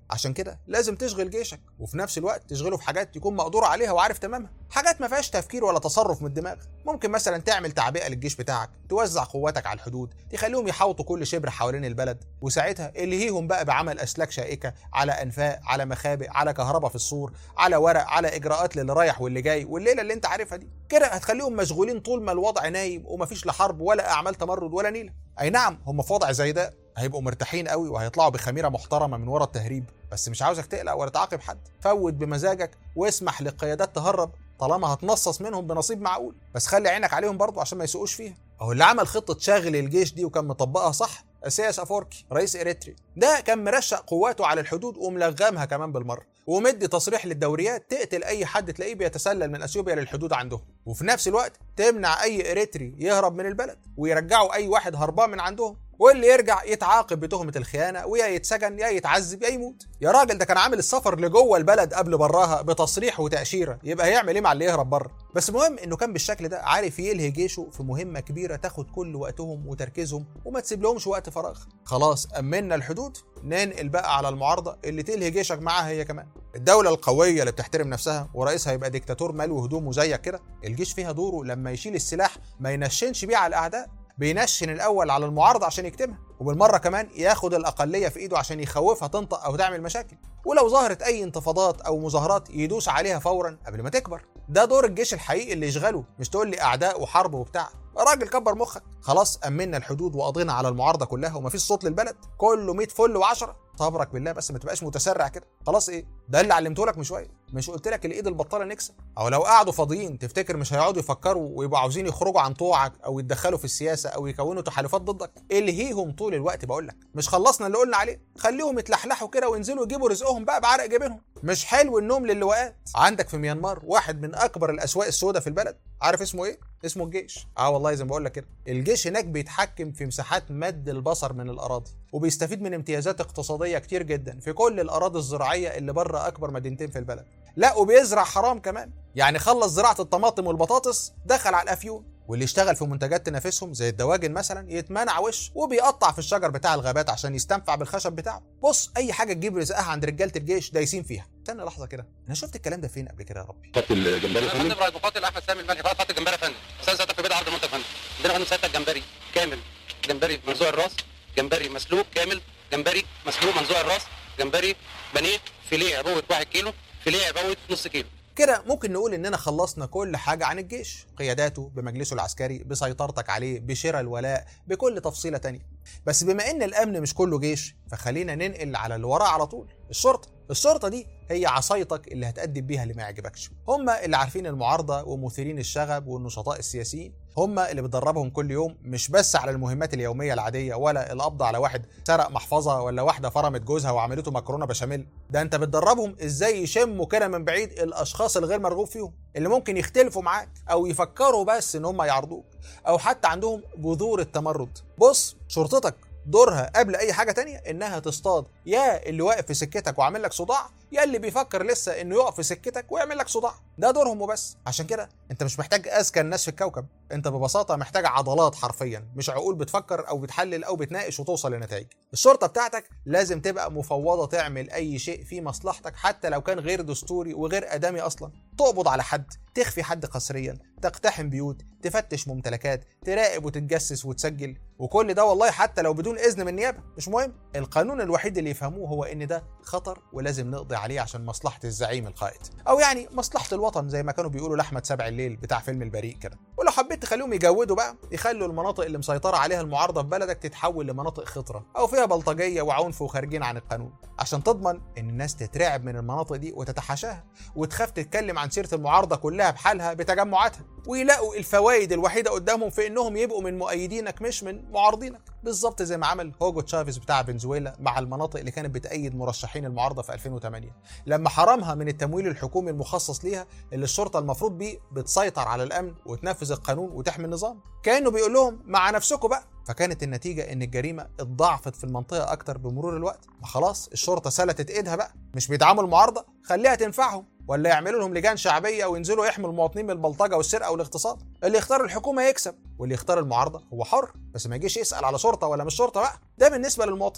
عشان كده لازم تشغل جيشك وفي نفس الوقت تشغله في حاجات يكون مقدور عليها وعارف تمامها حاجات ما فيهاش تفكير ولا تصرف من الدماغ ممكن مثلا تعمل تعبئه للجيش بتاعك توزع قواتك على الحدود تخليهم يحاوطوا كل شبر حوالين البلد وساعتها الهيهم بقى بعمل اسلاك شائكه على انفاق على مخابئ على كهرباء في السور على ورق على اجراءات للي رايح واللي جاي والليله اللي انت عارفها دي كده هتخليهم مشغولين طول ما الوضع نايم ومفيش لا حرب ولا اعمال تمرد ولا نيله اي نعم هم في وضع زي ده هيبقوا مرتاحين قوي وهيطلعوا بخميره محترمه من ورا التهريب بس مش عاوزك تقلق ولا تعاقب حد فوت بمزاجك واسمح للقيادات تهرب طالما هتنصص منهم بنصيب معقول بس خلي عينك عليهم برضه عشان ما يسوقوش فيها اهو اللي عمل خطه شغل الجيش دي وكان مطبقها صح اسياس افوركي رئيس اريتري ده كان مرشق قواته على الحدود وملغمها كمان بالمره ومدي تصريح للدوريات تقتل اي حد تلاقيه بيتسلل من اثيوبيا للحدود عندهم وفي نفس الوقت تمنع اي اريتري يهرب من البلد ويرجعوا اي واحد هربان من عندهم واللي يرجع يتعاقب بتهمة الخيانة ويا يتسجن يا يتعذب يا يموت يا راجل ده كان عامل السفر لجوه البلد قبل براها بتصريح وتأشيرة يبقى هيعمل ايه مع اللي يهرب بره بس مهم انه كان بالشكل ده عارف يلهي جيشه في مهمة كبيرة تاخد كل وقتهم وتركيزهم وما تسيب لهمش وقت فراغ خلاص أمنا الحدود ننقل بقى على المعارضة اللي تلهي جيشك معاها هي كمان الدولة القوية اللي بتحترم نفسها ورئيسها يبقى ديكتاتور مال وهدومه زيك كده الجيش فيها دوره لما يشيل السلاح ما ينشنش بيه على الأعداء بينشن الاول على المعارضه عشان يكتمها وبالمره كمان ياخد الاقليه في ايده عشان يخوفها تنطق او تعمل مشاكل ولو ظهرت اي انتفاضات او مظاهرات يدوس عليها فورا قبل ما تكبر ده دور الجيش الحقيقي اللي يشغله مش تقول لي اعداء وحرب وبتاع راجل كبر مخك خلاص امنا الحدود وقضينا على المعارضه كلها ومفيش صوت للبلد كله 100 فل و10 صبرك بالله بس ما تبقاش متسرع كده خلاص ايه ده اللي علمته لك من شويه مش قلت لك الايد البطاله نكسب او لو قعدوا فاضيين تفتكر مش هيقعدوا يفكروا ويبقوا عاوزين يخرجوا عن طوعك او يتدخلوا في السياسه او يكونوا تحالفات ضدك الهيهم طول الوقت بقول لك مش خلصنا اللي قلنا عليه خليهم يتلحلحوا كده وينزلوا يجيبوا رزقهم بقى بعرق جبينهم مش حلو النوم للواءات عندك في ميانمار واحد من اكبر الاسواق السوداء في البلد عارف اسمه ايه اسمه الجيش اه والله زي ما بقول لك كده الجيش هناك بيتحكم في مساحات مد البصر من الاراضي وبيستفيد من امتيازات اقتصاديه كتير جدا في كل الاراضي الزراعيه اللي بره اكبر مدينتين في البلد لا وبيزرع حرام كمان يعني خلص زراعه الطماطم والبطاطس دخل على الافيون واللي يشتغل في منتجات تنافسهم زي الدواجن مثلا يتمنع وش وبيقطع في الشجر بتاع الغابات عشان يستنفع بالخشب بتاعه بص اي حاجه تجيب رزقها عند رجاله الجيش دايسين فيها استنى لحظه كده انا شفت الكلام ده فين قبل كده يا ربي خط الجمبري يا فندم رائد مقاتل احمد سامي الملحي رائد خط الجمبري يا فندم استاذ سيادتك في بيت عرض المنتج يا فندم عندنا فندم سيادتك جمبري كامل جمبري منزوع الراس جمبري مسلوق كامل جمبري مسلوق منزوع الراس جمبري بانيه فيليه عبوه 1 كيلو فيليه عبوه نص كيلو كده ممكن نقول اننا خلصنا كل حاجه عن الجيش قياداته بمجلسه العسكري بسيطرتك عليه بشراء الولاء بكل تفصيله تانية بس بما ان الامن مش كله جيش فخلينا ننقل على اللي وراه على طول الشرطه الشرطه دي هي عصايتك اللي هتقدم بيها اللي ما يعجبكش هم اللي عارفين المعارضه ومثيرين الشغب والنشطاء السياسيين هم اللي بتدربهم كل يوم مش بس على المهمات اليوميه العاديه ولا القبض على واحد سرق محفظه ولا واحده فرمت جوزها وعملته مكرونه بشاميل ده انت بتدربهم ازاي يشموا كده من بعيد الاشخاص الغير مرغوب فيهم اللي ممكن يختلفوا معاك او يفكروا بس ان هم يعرضوك او حتى عندهم بذور التمرد بص شرطتك دورها قبل اي حاجه تانية انها تصطاد يا اللي واقف في سكتك وعامل لك صداع يا اللي بيفكر لسه انه يقف في سكتك ويعمل لك صداع ده دورهم وبس عشان كده انت مش محتاج اذكى الناس في الكوكب انت ببساطه محتاج عضلات حرفيا مش عقول بتفكر او بتحلل او بتناقش وتوصل لنتائج الشرطه بتاعتك لازم تبقى مفوضه تعمل اي شيء في مصلحتك حتى لو كان غير دستوري وغير ادمي اصلا تقبض على حد تخفي حد قسريا تقتحم بيوت تفتش ممتلكات تراقب وتتجسس وتسجل وكل ده والله حتى لو بدون اذن من النيابه مش مهم القانون الوحيد اللي يفهموه هو ان ده خطر ولازم نقضي عليه عشان مصلحه الزعيم القائد او يعني مصلحه الوطن زي ما كانوا بيقولوا لاحمد سبع الليل بتاع فيلم البريء كده ولو حبيت تخليهم يجودوا بقى يخلوا المناطق اللي مسيطره عليها المعارضه في بلدك تتحول لمناطق خطره او فيها بلطجيه وعنف وخارجين عن القانون عشان تضمن ان الناس تترعب من المناطق دي وتتحاشاها وتخاف تتكلم عن سيره المعارضه كلها بحالها بتجمعاتها ويلاقوا الفوائد الوحيده قدامهم في انهم يبقوا من مؤيدينك مش من معارضينك بالظبط زي ما عمل هوجو تشافيز بتاع فنزويلا مع المناطق اللي كانت بتأيد مرشحين المعارضه في 2008 لما حرمها من التمويل الحكومي المخصص ليها اللي الشرطه المفروض بيه بتسيطر على الامن وتنفذ القانون وتحمي النظام كانه بيقول لهم مع نفسكم بقى فكانت النتيجة إن الجريمة اتضاعفت في المنطقة أكتر بمرور الوقت، ما خلاص الشرطة سلتت إيدها بقى، مش بيدعموا المعارضة، خليها تنفعهم، ولا يعملوا لهم لجان شعبية وينزلوا يحموا المواطنين من البلطجة والسرقة والاغتصاب، اللي يختار الحكومة يكسب، واللي يختار المعارضة هو حر، بس ما يجيش يسأل على شرطة ولا مش شرطة بقى، ده بالنسبة للمواطنين.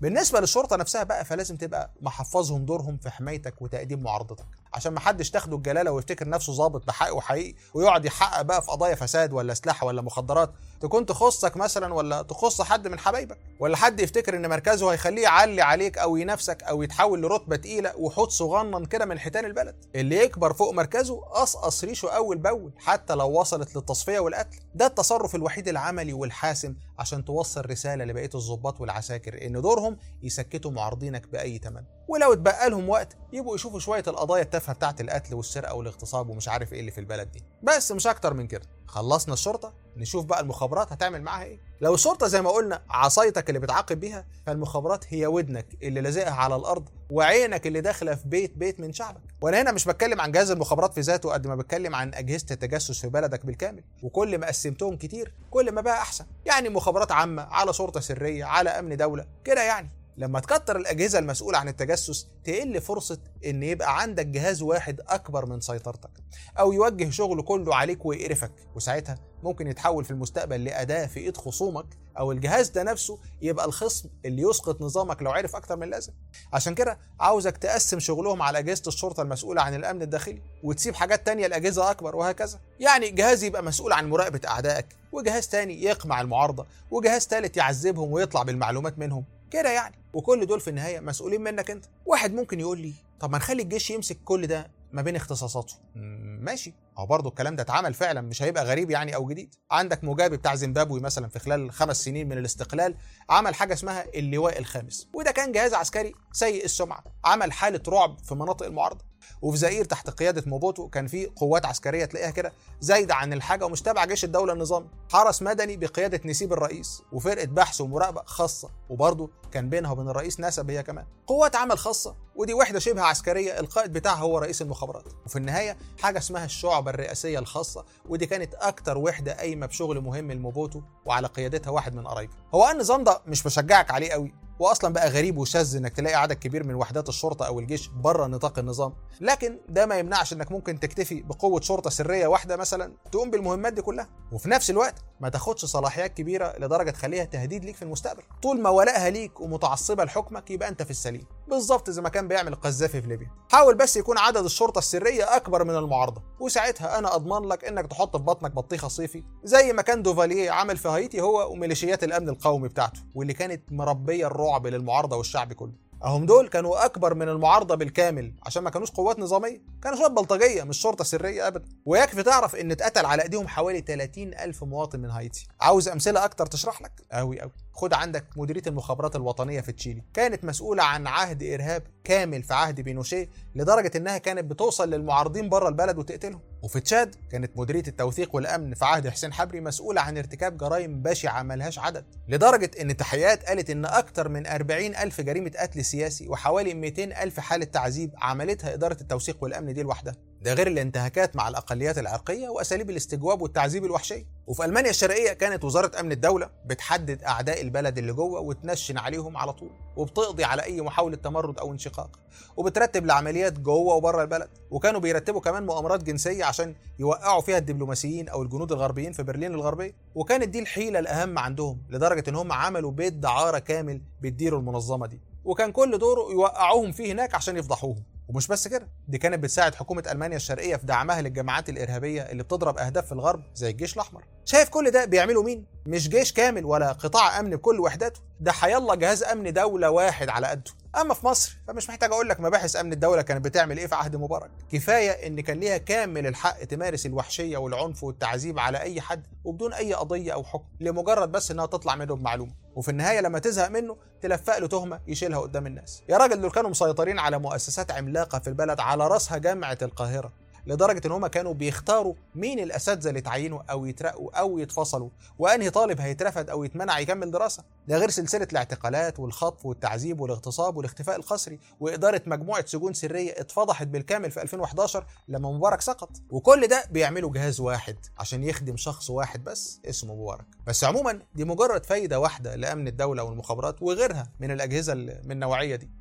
بالنسبه للشرطه نفسها بقى فلازم تبقى محفظهم دورهم في حمايتك وتقديم معارضتك عشان ما حدش تاخده الجلاله ويفتكر نفسه ظابط بحق وحقيقي ويقعد يحقق بقى في قضايا فساد ولا سلاح ولا مخدرات تكون تخصك مثلا ولا تخص حد من حبايبك ولا حد يفتكر ان مركزه هيخليه يعلي عليك او ينافسك او يتحول لرتبه تقيله وحوت صغنن كده من حيتان البلد اللي يكبر فوق مركزه قصقص ريشه اول باول حتى لو وصلت للتصفيه والقتل ده التصرف الوحيد العملي والحاسم عشان توصل رساله لبقيه الضباط والعساكر ان دورهم يسكتوا معارضينك باي ثمن ولو اتبقى لهم وقت يبقوا يشوفوا شويه القضايا التافهه بتاعت القتل والسرقه والاغتصاب ومش عارف ايه اللي في البلد دي بس مش اكتر من كده خلصنا الشرطه نشوف بقى المخابرات هتعمل معاها ايه لو الشرطه زي ما قلنا عصايتك اللي بتعاقب بيها فالمخابرات هي ودنك اللي لازقها على الارض وعينك اللي داخله في بيت بيت من شعبك وانا هنا مش بتكلم عن جهاز المخابرات في ذاته قد ما بتكلم عن اجهزه التجسس في بلدك بالكامل وكل ما قسمتهم كتير كل ما بقى احسن يعني مخابرات عامه على شرطه سريه على امن دوله كده يعني لما تكتر الاجهزه المسؤوله عن التجسس تقل فرصه ان يبقى عندك جهاز واحد اكبر من سيطرتك او يوجه شغله كله عليك ويقرفك وساعتها ممكن يتحول في المستقبل لاداه في ايد خصومك او الجهاز ده نفسه يبقى الخصم اللي يسقط نظامك لو عرف اكتر من اللازم عشان كده عاوزك تقسم شغلهم على اجهزه الشرطه المسؤوله عن الامن الداخلي وتسيب حاجات تانية لاجهزه اكبر وهكذا يعني جهاز يبقى مسؤول عن مراقبه اعدائك وجهاز تاني يقمع المعارضه وجهاز تالت يعذبهم ويطلع بالمعلومات منهم كده يعني وكل دول في النهايه مسؤولين منك انت واحد ممكن يقول لي طب ما نخلي الجيش يمسك كل ده ما بين اختصاصاته ماشي او برضه الكلام ده اتعمل فعلا مش هيبقى غريب يعني او جديد عندك مجابي بتاع زيمبابوي مثلا في خلال خمس سنين من الاستقلال عمل حاجه اسمها اللواء الخامس وده كان جهاز عسكري سيء السمعه عمل حاله رعب في مناطق المعارضه وفي زئير تحت قياده موبوتو كان في قوات عسكريه تلاقيها كده زايده عن الحاجه ومش تابعه جيش الدوله النظامي حرس مدني بقياده نسيب الرئيس وفرقه بحث ومراقبه خاصه وبرضه كان بينها وبين الرئيس نسب هي كمان قوات عمل خاصه ودي وحده شبه عسكريه القائد بتاعها هو رئيس المخابرات وفي النهايه حاجه اسمها الشعبه الرئاسيه الخاصه ودي كانت اكتر وحده قايمه بشغل مهم لموبوتو وعلى قيادتها واحد من قرايبه هو النظام ده مش بشجعك عليه قوي واصلا بقى غريب وشاذ انك تلاقي عدد كبير من وحدات الشرطه او الجيش بره نطاق النظام لكن ده ما يمنعش انك ممكن تكتفي بقوه شرطه سريه واحده مثلا تقوم بالمهمات دي كلها وفي نفس الوقت ما تاخدش صلاحيات كبيره لدرجه تخليها تهديد ليك في المستقبل طول ما ولائها ليك ومتعصبه لحكمك يبقى انت في السليم بالظبط زي ما كان بيعمل القذافي في ليبيا حاول بس يكون عدد الشرطه السريه اكبر من المعارضه وساعتها انا اضمن لك انك تحط في بطنك بطيخه صيفي زي ما كان دوفاليه عمل في هايتي هو وميليشيات الامن القومي بتاعته واللي كانت مربيه الرعب للمعارضه والشعب كله اهم دول كانوا اكبر من المعارضه بالكامل عشان ما كانوش قوات نظاميه كانوا شويه بلطجيه مش شرطه سريه ابدا ويكفي تعرف ان اتقتل على ايديهم حوالي 30 الف مواطن من هايتي عاوز امثله اكتر تشرح لك قوي قوي خد عندك مديريه المخابرات الوطنيه في تشيلي كانت مسؤوله عن عهد ارهاب كامل في عهد بينوشيه لدرجه انها كانت بتوصل للمعارضين بره البلد وتقتلهم وفي تشاد كانت مديريه التوثيق والامن في عهد حسين حبري مسؤوله عن ارتكاب جرائم بشعه ملهاش عدد لدرجه ان تحقيقات قالت ان اكتر من 40 الف جريمه قتل سياسي وحوالي 200 الف حاله تعذيب عملتها اداره التوثيق والامن دي لوحدها ده غير الانتهاكات مع الاقليات العرقيه واساليب الاستجواب والتعذيب الوحشيه وفي المانيا الشرقيه كانت وزاره امن الدوله بتحدد اعداء البلد اللي جوه وتنشن عليهم على طول وبتقضي على اي محاوله تمرد او انشقاق وبترتب لعمليات جوه وبره البلد وكانوا بيرتبوا كمان مؤامرات جنسيه عشان يوقعوا فيها الدبلوماسيين او الجنود الغربيين في برلين الغربيه وكانت دي الحيله الاهم عندهم لدرجه ان هم عملوا بيت دعاره كامل بيديروا المنظمه دي وكان كل دوره يوقعوهم فيه هناك عشان يفضحوهم ومش بس كده دي كانت بتساعد حكومه المانيا الشرقيه في دعمها للجماعات الارهابيه اللي بتضرب اهداف في الغرب زي الجيش الاحمر شايف كل ده بيعمله مين مش جيش كامل ولا قطاع امن بكل وحداته ده حيالله جهاز امن دوله واحد على قده اما في مصر فمش محتاج اقول لك مباحث امن الدوله كانت بتعمل ايه في عهد مبارك كفايه ان كان ليها كامل الحق تمارس الوحشيه والعنف والتعذيب على اي حد وبدون اي قضيه او حكم لمجرد بس انها تطلع منه بمعلومه وفي النهايه لما تزهق منه تلفق له تهمه يشيلها قدام الناس يا راجل دول كانوا مسيطرين على مؤسسات عملاقه في البلد على راسها جامعه القاهره لدرجه ان هم كانوا بيختاروا مين الاساتذه اللي يتعينوا او يترقوا او يتفصلوا وانهي طالب هيترفد او يتمنع يكمل دراسه ده غير سلسله الاعتقالات والخطف والتعذيب والاغتصاب والاختفاء القسري واداره مجموعه سجون سريه اتفضحت بالكامل في 2011 لما مبارك سقط وكل ده بيعملوا جهاز واحد عشان يخدم شخص واحد بس اسمه مبارك بس عموما دي مجرد فايده واحده لامن الدوله والمخابرات وغيرها من الاجهزه من النوعيه دي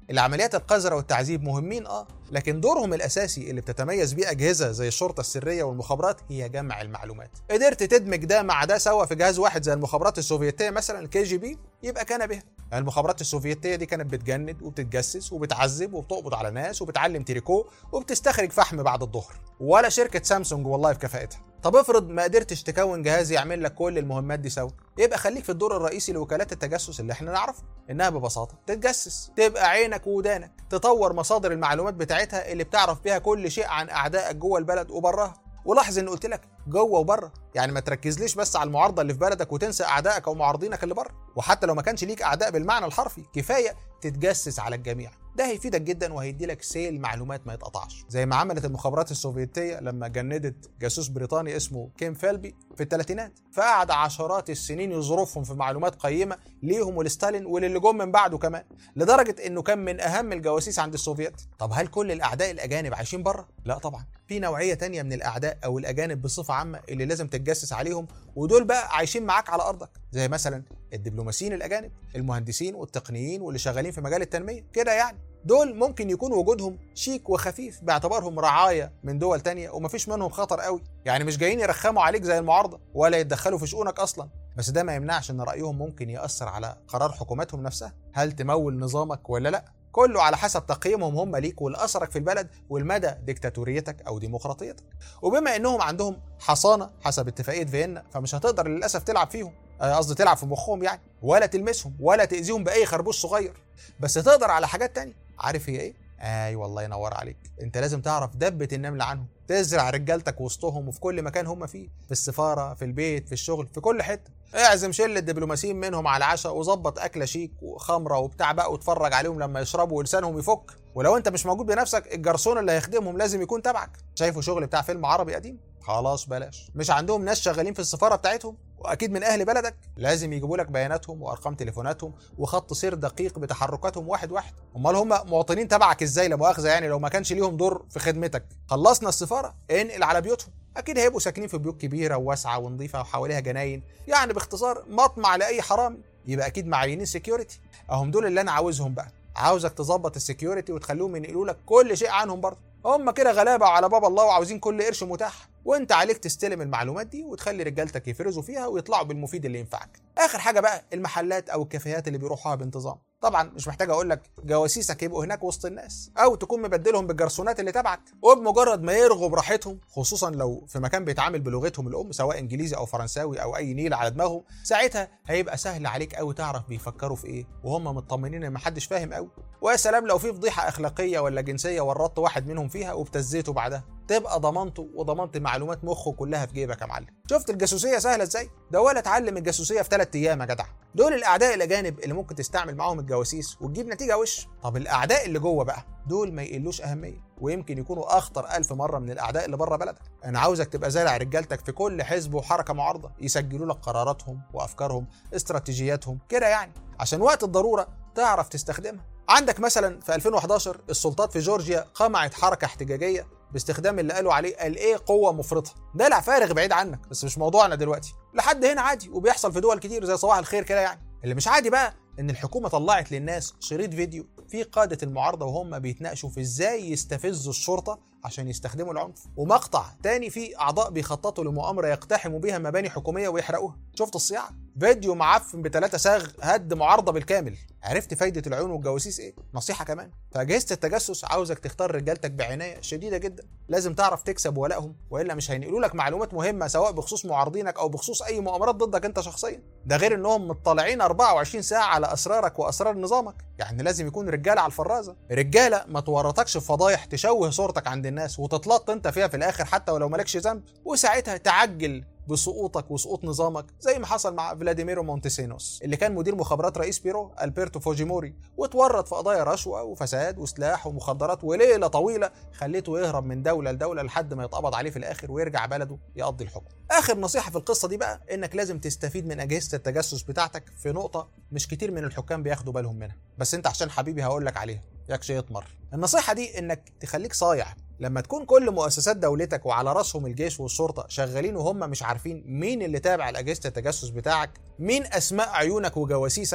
العمليات القذرة والتعذيب مهمين اه لكن دورهم الاساسي اللي بتتميز بيه اجهزه زي الشرطه السريه والمخابرات هي جمع المعلومات قدرت تدمج ده مع ده سوا في جهاز واحد زي المخابرات السوفيتيه مثلا الكي جي بي يبقى كان بها المخابرات السوفيتيه دي كانت بتجند وبتتجسس وبتعذب وبتقبض على ناس وبتعلم تريكو وبتستخرج فحم بعد الظهر ولا شركه سامسونج والله في كفاءتها طب افرض ما قدرتش تكون جهاز يعمل لك كل المهمات دي سوا يبقى خليك في الدور الرئيسي لوكالات التجسس اللي احنا نعرفه انها ببساطه تتجسس تبقى عينك ودانك تطور مصادر المعلومات بتاعتها اللي بتعرف بيها كل شيء عن اعدائك جوه البلد وبراها ولاحظ ان قلت لك جوه وبره يعني ما تركزليش بس على المعارضه اللي في بلدك وتنسى اعدائك او معارضينك اللي بره وحتى لو ما كانش ليك اعداء بالمعنى الحرفي كفايه تتجسس على الجميع ده هيفيدك جدا وهيدي لك سيل معلومات ما يتقطعش زي ما عملت المخابرات السوفيتيه لما جندت جاسوس بريطاني اسمه كيم فيلبي في الثلاثينات فقعد عشرات السنين يظروفهم في معلومات قيمه ليهم ولستالين وللي جم من بعده كمان لدرجه انه كان من اهم الجواسيس عند السوفيت طب هل كل الاعداء الاجانب عايشين بره لا طبعا في نوعيه تانية من الاعداء او الاجانب بصفه عامه اللي لازم تتجسس عليهم ودول بقى عايشين معاك على ارضك زي مثلا الدبلوماسيين الاجانب المهندسين والتقنيين واللي شغالين في مجال التنميه كده يعني دول ممكن يكون وجودهم شيك وخفيف باعتبارهم رعاية من دول تانية ومفيش منهم خطر قوي يعني مش جايين يرخموا عليك زي المعارضة ولا يتدخلوا في شؤونك أصلا بس ده ما يمنعش ان رأيهم ممكن يأثر على قرار حكوماتهم نفسها هل تمول نظامك ولا لا كله على حسب تقييمهم هم ليك والأثرك في البلد والمدى ديكتاتوريتك أو ديمقراطيتك وبما إنهم عندهم حصانة حسب اتفاقية فيينا فمش هتقدر للأسف تلعب فيهم قصدي تلعب في مخهم يعني ولا تلمسهم ولا تأذيهم بأي خربوش صغير بس تقدر على حاجات تانية عارف هي ايه؟ اي والله ينور عليك انت لازم تعرف دبة النمل عنهم تزرع رجالتك وسطهم وفي كل مكان هم فيه في السفارة في البيت في الشغل في كل حتة اعزم شلة دبلوماسيين منهم على العشاء وظبط أكلة شيك وخمرة وبتاع بقى واتفرج عليهم لما يشربوا ولسانهم يفك ولو انت مش موجود بنفسك الجرسون اللي هيخدمهم لازم يكون تبعك شايفه شغل بتاع فيلم عربي قديم خلاص بلاش مش عندهم ناس شغالين في السفارة بتاعتهم واكيد من اهل بلدك لازم يجيبوا لك بياناتهم وارقام تليفوناتهم وخط سير دقيق بتحركاتهم واحد واحد امال هم مواطنين تبعك ازاي لا مؤاخذه يعني لو ما كانش ليهم دور في خدمتك خلصنا السفاره انقل على بيوتهم اكيد هيبقوا ساكنين في بيوت كبيره وواسعه ونظيفه وحواليها جناين يعني باختصار مطمع لاي حرامي يبقى اكيد معينين سكيورتي اهم دول اللي انا عاوزهم بقى عاوزك تظبط السكيورتي وتخليهم ينقلوا لك كل شيء عنهم برضه هم كده غلابه على باب الله وعاوزين كل قرش متاح وانت عليك تستلم المعلومات دي وتخلي رجالتك يفرزوا فيها ويطلعوا بالمفيد اللي ينفعك اخر حاجه بقى المحلات او الكافيهات اللي بيروحوها بانتظام طبعا مش محتاج اقول لك جواسيسك يبقوا هناك وسط الناس او تكون مبدلهم بالجرسونات اللي تبعك وبمجرد ما يرغوا براحتهم خصوصا لو في مكان بيتعامل بلغتهم الام سواء انجليزي او فرنساوي او اي نيل على دماغهم ساعتها هيبقى سهل عليك قوي تعرف بيفكروا في ايه وهم مطمنين ان محدش فاهم قوي ويا سلام لو في فضيحه اخلاقيه ولا جنسيه ورطت واحد منهم فيها وابتزيته بعدها تبقى ضمانته وضمانت معلومات مخه كلها في جيبك يا معلم شفت الجاسوسيه سهله ازاي ده ولا اتعلم الجاسوسيه في ثلاث ايام يا جدع دول الاعداء الاجانب اللي ممكن تستعمل معاهم الجواسيس وتجيب نتيجه وش طب الاعداء اللي جوه بقى دول ما يقلوش اهميه ويمكن يكونوا اخطر ألف مره من الاعداء اللي بره بلدك انا عاوزك تبقى زارع رجالتك في كل حزب وحركه معارضه يسجلوا لك قراراتهم وافكارهم استراتيجياتهم كده يعني عشان وقت الضروره تعرف تستخدمها عندك مثلا في 2011 السلطات في جورجيا قمعت حركه احتجاجيه باستخدام اللي قالوا عليه قال ايه قوه مفرطه دلع فارغ بعيد عنك بس مش موضوعنا دلوقتي لحد هنا عادي وبيحصل في دول كتير زي صباح الخير كده يعني اللي مش عادي بقى ان الحكومه طلعت للناس شريط فيديو فيه قاده المعارضه وهم بيتناقشوا في ازاي يستفزوا الشرطه عشان يستخدموا العنف ومقطع تاني فيه اعضاء بيخططوا لمؤامره يقتحموا بيها مباني حكوميه ويحرقوها شفت الصياعه فيديو معفن بثلاثة ساغ هد معارضه بالكامل عرفت فايده العيون والجواسيس ايه نصيحه كمان فاجهزه التجسس عاوزك تختار رجالتك بعنايه شديده جدا لازم تعرف تكسب ولائهم والا مش هينقلوا لك معلومات مهمه سواء بخصوص معارضينك او بخصوص اي مؤامرات ضدك انت شخصيا ده غير انهم مطلعين 24 ساعه على اسرارك واسرار نظامك يعني لازم يكون رجاله على الفرازه رجاله ما تورطكش في فضايح تشوه صورتك عند الناس وتتلط انت فيها في الاخر حتى ولو مالكش ذنب وساعتها تعجل بسقوطك وسقوط نظامك زي ما حصل مع فلاديميرو مونتيسينوس اللي كان مدير مخابرات رئيس بيرو البرتو فوجيموري واتورط في قضايا رشوه وفساد وسلاح ومخدرات وليله طويله خليته يهرب من دوله لدوله لحد ما يتقبض عليه في الاخر ويرجع بلده يقضي الحكم. اخر نصيحه في القصه دي بقى انك لازم تستفيد من اجهزه التجسس بتاعتك في نقطه مش كتير من الحكام بياخدوا بالهم منها بس انت عشان حبيبي هقول لك عليها يكش يطمر. النصيحه دي انك تخليك صايع لما تكون كل مؤسسات دولتك وعلى راسهم الجيش والشرطه شغالين وهم مش عارفين مين اللي تابع لاجهزه التجسس بتاعك مين اسماء عيونك وجواسيسك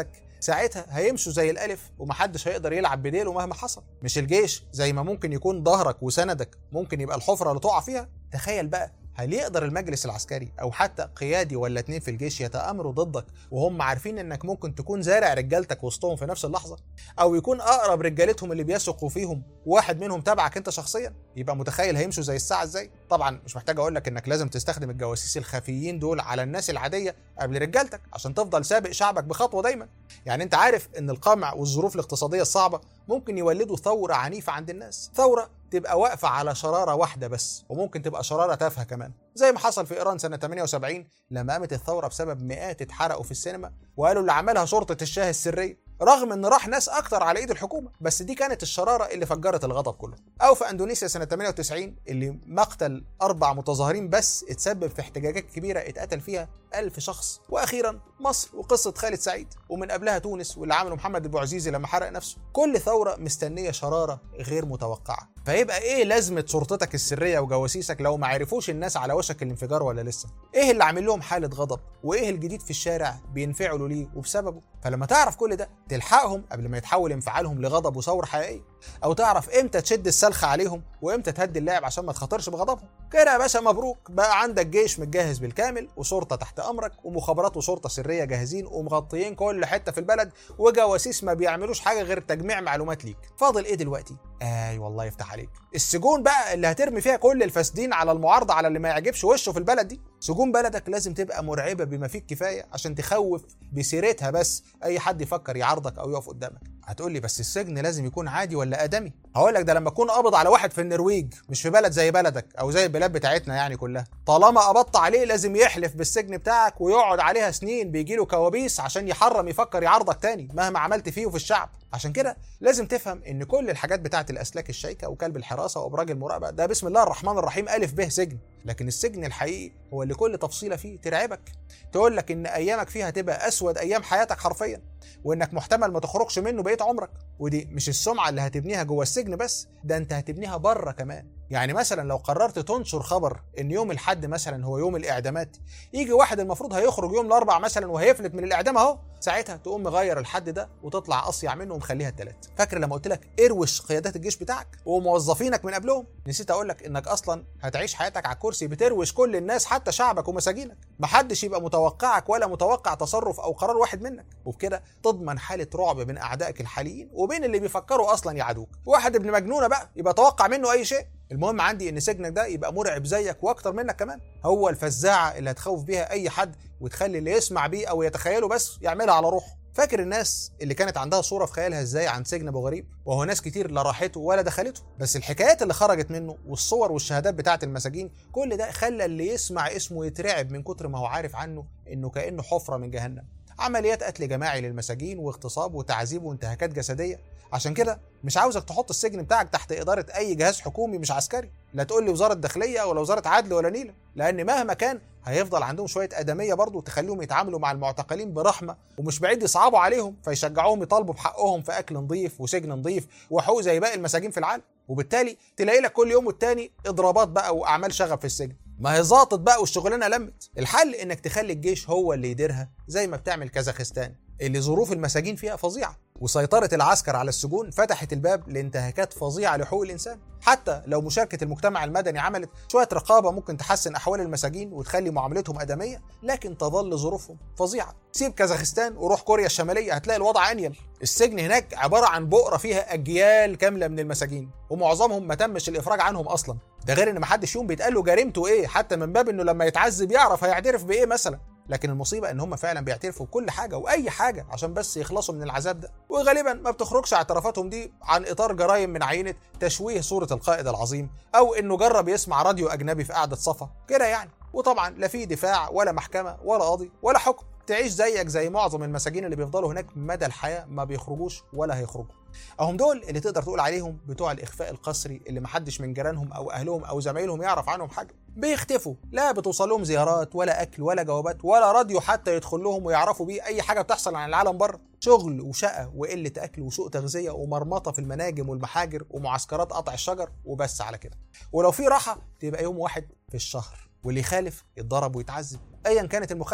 ساعتها هيمشوا زي الالف ومحدش هيقدر يلعب بديله مهما حصل مش الجيش زي ما ممكن يكون ظهرك وسندك ممكن يبقى الحفره اللي تقع فيها تخيل بقى هل يقدر المجلس العسكري او حتى قيادي ولا اتنين في الجيش يتامروا ضدك وهم عارفين انك ممكن تكون زارع رجالتك وسطهم في نفس اللحظه او يكون اقرب رجالتهم اللي بيثقوا فيهم واحد منهم تبعك انت شخصيا يبقى متخيل هيمشوا زي الساعه ازاي طبعا مش محتاج اقول لك انك لازم تستخدم الجواسيس الخفيين دول على الناس العاديه قبل رجالتك عشان تفضل سابق شعبك بخطوه دايما يعني انت عارف ان القمع والظروف الاقتصاديه الصعبه ممكن يولدوا ثوره عنيفه عند الناس ثوره تبقى واقفه على شراره واحده بس وممكن تبقى شراره تافهه كمان زي ما حصل في ايران سنه 78 لما قامت الثوره بسبب مئات اتحرقوا في السينما وقالوا اللي عملها شرطه الشاه السريه رغم ان راح ناس اكتر على ايد الحكومه بس دي كانت الشراره اللي فجرت الغضب كله او في اندونيسيا سنه 98 اللي مقتل اربع متظاهرين بس اتسبب في احتجاجات كبيره اتقتل فيها ألف شخص واخيرا مصر وقصه خالد سعيد ومن قبلها تونس واللي عمله محمد ابو عزيزي لما حرق نفسه كل ثوره مستنيه شراره غير متوقعه فيبقى ايه لازمه شرطتك السريه وجواسيسك لو ما عرفوش الناس على وشك الانفجار ولا لسه ايه اللي عامل لهم حاله غضب وايه الجديد في الشارع بينفعلوا ليه وبسببه فلما تعرف كل ده تلحقهم قبل ما يتحول انفعالهم لغضب وثوره حقيقيه او تعرف امتى تشد السلخه عليهم وامتى تهدي اللاعب عشان ما تخاطرش بغضبهم كده يا باشا مبروك بقى عندك جيش متجهز بالكامل وشرطه تحت امرك ومخابرات وشرطه سريه جاهزين ومغطيين كل حته في البلد وجواسيس ما بيعملوش حاجه غير تجميع معلومات ليك فاضل ايه دلوقتي اي والله يفتح عليك السجون بقى اللي هترمي فيها كل الفاسدين على المعارضه على اللي ما يعجبش وشه في البلد دي سجون بلدك لازم تبقى مرعبه بما فيه الكفايه عشان تخوف بسيرتها بس اي حد يفكر يعارضك او يقف قدامك هتقول لي بس السجن لازم يكون عادي ولا ادمي هقول لك ده لما تكون قابض على واحد في النرويج مش في بلد زي بلدك او زي البلاد بتاعتنا يعني كلها طالما قبضت عليه لازم يحلف بالسجن بتاعك ويقعد عليها سنين بيجي له كوابيس عشان يحرم يفكر يعارضك تاني مهما عملت فيه وفي الشعب عشان كده لازم تفهم ان كل الحاجات بتاعت الاسلاك الشيكه وكلب الحراسه وابراج المراقبه ده بسم الله الرحمن الرحيم الف به سجن لكن السجن الحقيقي هو اللي كل تفصيله فيه ترعبك تقول لك ان ايامك فيها هتبقى اسود ايام حياتك حرفيا وانك محتمل ما تخرجش منه بقيه عمرك ودي مش السمعه اللي هتبنيها جوه السجن بس ده انت هتبنيها بره كمان يعني مثلا لو قررت تنشر خبر ان يوم الحد مثلا هو يوم الاعدامات يجي واحد المفروض هيخرج يوم الاربع مثلا وهيفلت من الاعدام اهو ساعتها تقوم مغير الحد ده وتطلع اصيع منه ومخليها التلات فاكر لما قلت لك اروش قيادات الجيش بتاعك وموظفينك من قبلهم نسيت اقول لك انك اصلا هتعيش حياتك على الكرسي بتروش كل الناس حتى شعبك ومساجينك محدش يبقى متوقعك ولا متوقع تصرف او قرار واحد منك وبكده تضمن حاله رعب بين اعدائك الحاليين وبين اللي بيفكروا اصلا يعادوك واحد ابن مجنونه بقى يبقى توقع منه اي شيء المهم عندي ان سجنك ده يبقى مرعب زيك واكتر منك كمان هو الفزاعه اللي هتخوف بيها اي حد وتخلي اللي يسمع بيه او يتخيله بس يعملها على روحه فاكر الناس اللي كانت عندها صوره في خيالها ازاي عن سجن ابو غريب وهو ناس كتير لا راحته ولا دخلته بس الحكايات اللي خرجت منه والصور والشهادات بتاعه المساجين كل ده خلى اللي يسمع اسمه يترعب من كتر ما هو عارف عنه انه كانه حفره من جهنم عمليات قتل جماعي للمساجين واغتصاب وتعذيب وانتهاكات جسديه عشان كده مش عاوزك تحط السجن بتاعك تحت اداره اي جهاز حكومي مش عسكري لا تقول لي وزاره داخليه ولا وزاره عدل ولا نيله لان مهما كان هيفضل عندهم شويه ادميه برضه تخليهم يتعاملوا مع المعتقلين برحمه ومش بعيد يصعبوا عليهم فيشجعوهم يطالبوا بحقهم في اكل نظيف وسجن نظيف وحقوق زي باقي المساجين في العالم وبالتالي تلاقي لك كل يوم والتاني اضرابات بقى واعمال شغب في السجن ما هي ظابطت بقى والشغلانه لمت الحل انك تخلي الجيش هو اللي يديرها زي ما بتعمل كازاخستان اللي ظروف المساجين فيها فظيعه وسيطره العسكر على السجون فتحت الباب لانتهاكات فظيعه لحقوق الانسان حتى لو مشاركه المجتمع المدني عملت شويه رقابه ممكن تحسن احوال المساجين وتخلي معاملتهم ادميه لكن تظل ظروفهم فظيعه سيب كازاخستان وروح كوريا الشماليه هتلاقي الوضع انيل السجن هناك عباره عن بؤره فيها اجيال كامله من المساجين ومعظمهم ما تمش الافراج عنهم اصلا ده غير ان محدش يوم بيتقال له جريمته ايه حتى من باب انه لما يتعذب يعرف هيعترف بايه مثلا لكن المصيبه ان هم فعلا بيعترفوا بكل حاجه واي حاجه عشان بس يخلصوا من العذاب ده وغالبا ما بتخرجش اعترافاتهم دي عن اطار جرائم من عينه تشويه صوره القائد العظيم او انه جرب يسمع راديو اجنبي في قعده صفا كده يعني وطبعا لا في دفاع ولا محكمه ولا قاضي ولا حكم تعيش زيك زي معظم المساجين اللي بيفضلوا هناك مدى الحياه ما بيخرجوش ولا هيخرجوا اهم دول اللي تقدر تقول عليهم بتوع الاخفاء القسري اللي محدش من جيرانهم او اهلهم او زمايلهم يعرف عنهم حاجه بيختفوا لا بتوصل لهم زيارات ولا اكل ولا جوابات ولا راديو حتى يدخل لهم ويعرفوا بيه اي حاجه بتحصل عن العالم بره شغل وشقه وقله اكل وسوء تغذيه ومرمطه في المناجم والمحاجر ومعسكرات قطع الشجر وبس على كده ولو في راحه تبقى يوم واحد في الشهر واللي يخالف يتضرب ويتعذب ايا كانت المخالفه ايه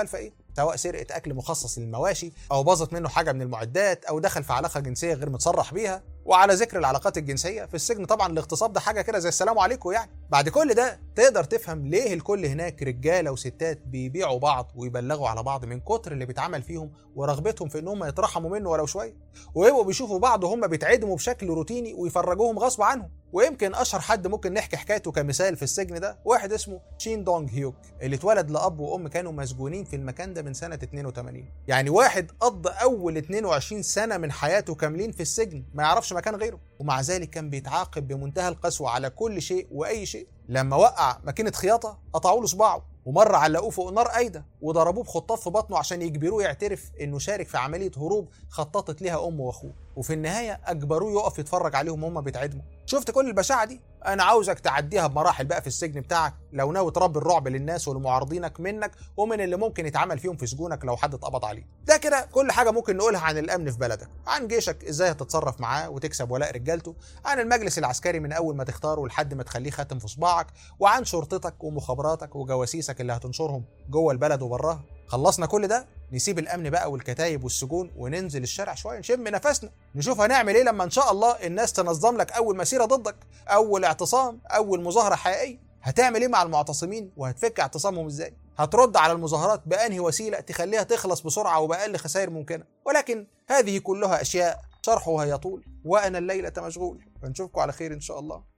سواء سرقه اكل مخصص للمواشي او باظت منه حاجه من المعدات او دخل في علاقه جنسيه غير متصرح بيها وعلى ذكر العلاقات الجنسيه في السجن طبعا الاغتصاب ده حاجه كده زي السلام عليكم يعني بعد كل ده تقدر تفهم ليه الكل هناك رجاله وستات بيبيعوا بعض ويبلغوا على بعض من كتر اللي بيتعمل فيهم ورغبتهم في ان هم يترحموا منه ولو شويه ويبقوا بيشوفوا بعض وهم بيتعدموا بشكل روتيني ويفرجوهم غصب عنهم ويمكن اشهر حد ممكن نحكي حكايته كمثال في السجن ده واحد اسمه شين دونج هيوك اللي اتولد لاب وام كانوا مسجونين في المكان ده من سنه 82 يعني واحد قضى اول 22 سنه من حياته كاملين في السجن ما يعرفش مكان غيره ومع ذلك كان بيتعاقب بمنتهى القسوه على كل شيء واي شيء لما وقع ماكينه خياطه قطعوا له صباعه ومره علقوه فوق نار ايده وضربوه بخطاف في بطنه عشان يجبروه يعترف انه شارك في عمليه هروب خططت ليها امه واخوه وفي النهايه اجبروه يقف يتفرج عليهم وهم بيتعدموا شفت كل البشاعه دي انا عاوزك تعديها بمراحل بقى في السجن بتاعك لو ناوي تربي الرعب للناس ولمعارضينك منك ومن اللي ممكن يتعمل فيهم في سجونك لو حد اتقبض عليه ده كده كل حاجه ممكن نقولها عن الامن في بلدك عن جيشك ازاي هتتصرف معاه وتكسب ولاء رجالته عن المجلس العسكري من اول ما تختاره لحد ما تخليه خاتم في صباعك وعن شرطتك ومخابراتك وجواسيسك اللي هتنشرهم جوه البلد وبراها خلصنا كل ده نسيب الامن بقى والكتايب والسجون وننزل الشارع شويه نشم نفسنا نشوف هنعمل ايه لما ان شاء الله الناس تنظم لك اول مسيره ضدك اول اعتصام اول مظاهره حقيقيه هتعمل ايه مع المعتصمين وهتفك اعتصامهم ازاي هترد على المظاهرات بانهي وسيله تخليها تخلص بسرعه وباقل خسائر ممكنه ولكن هذه كلها اشياء شرحها يطول وانا الليله مشغول فنشوفكم على خير ان شاء الله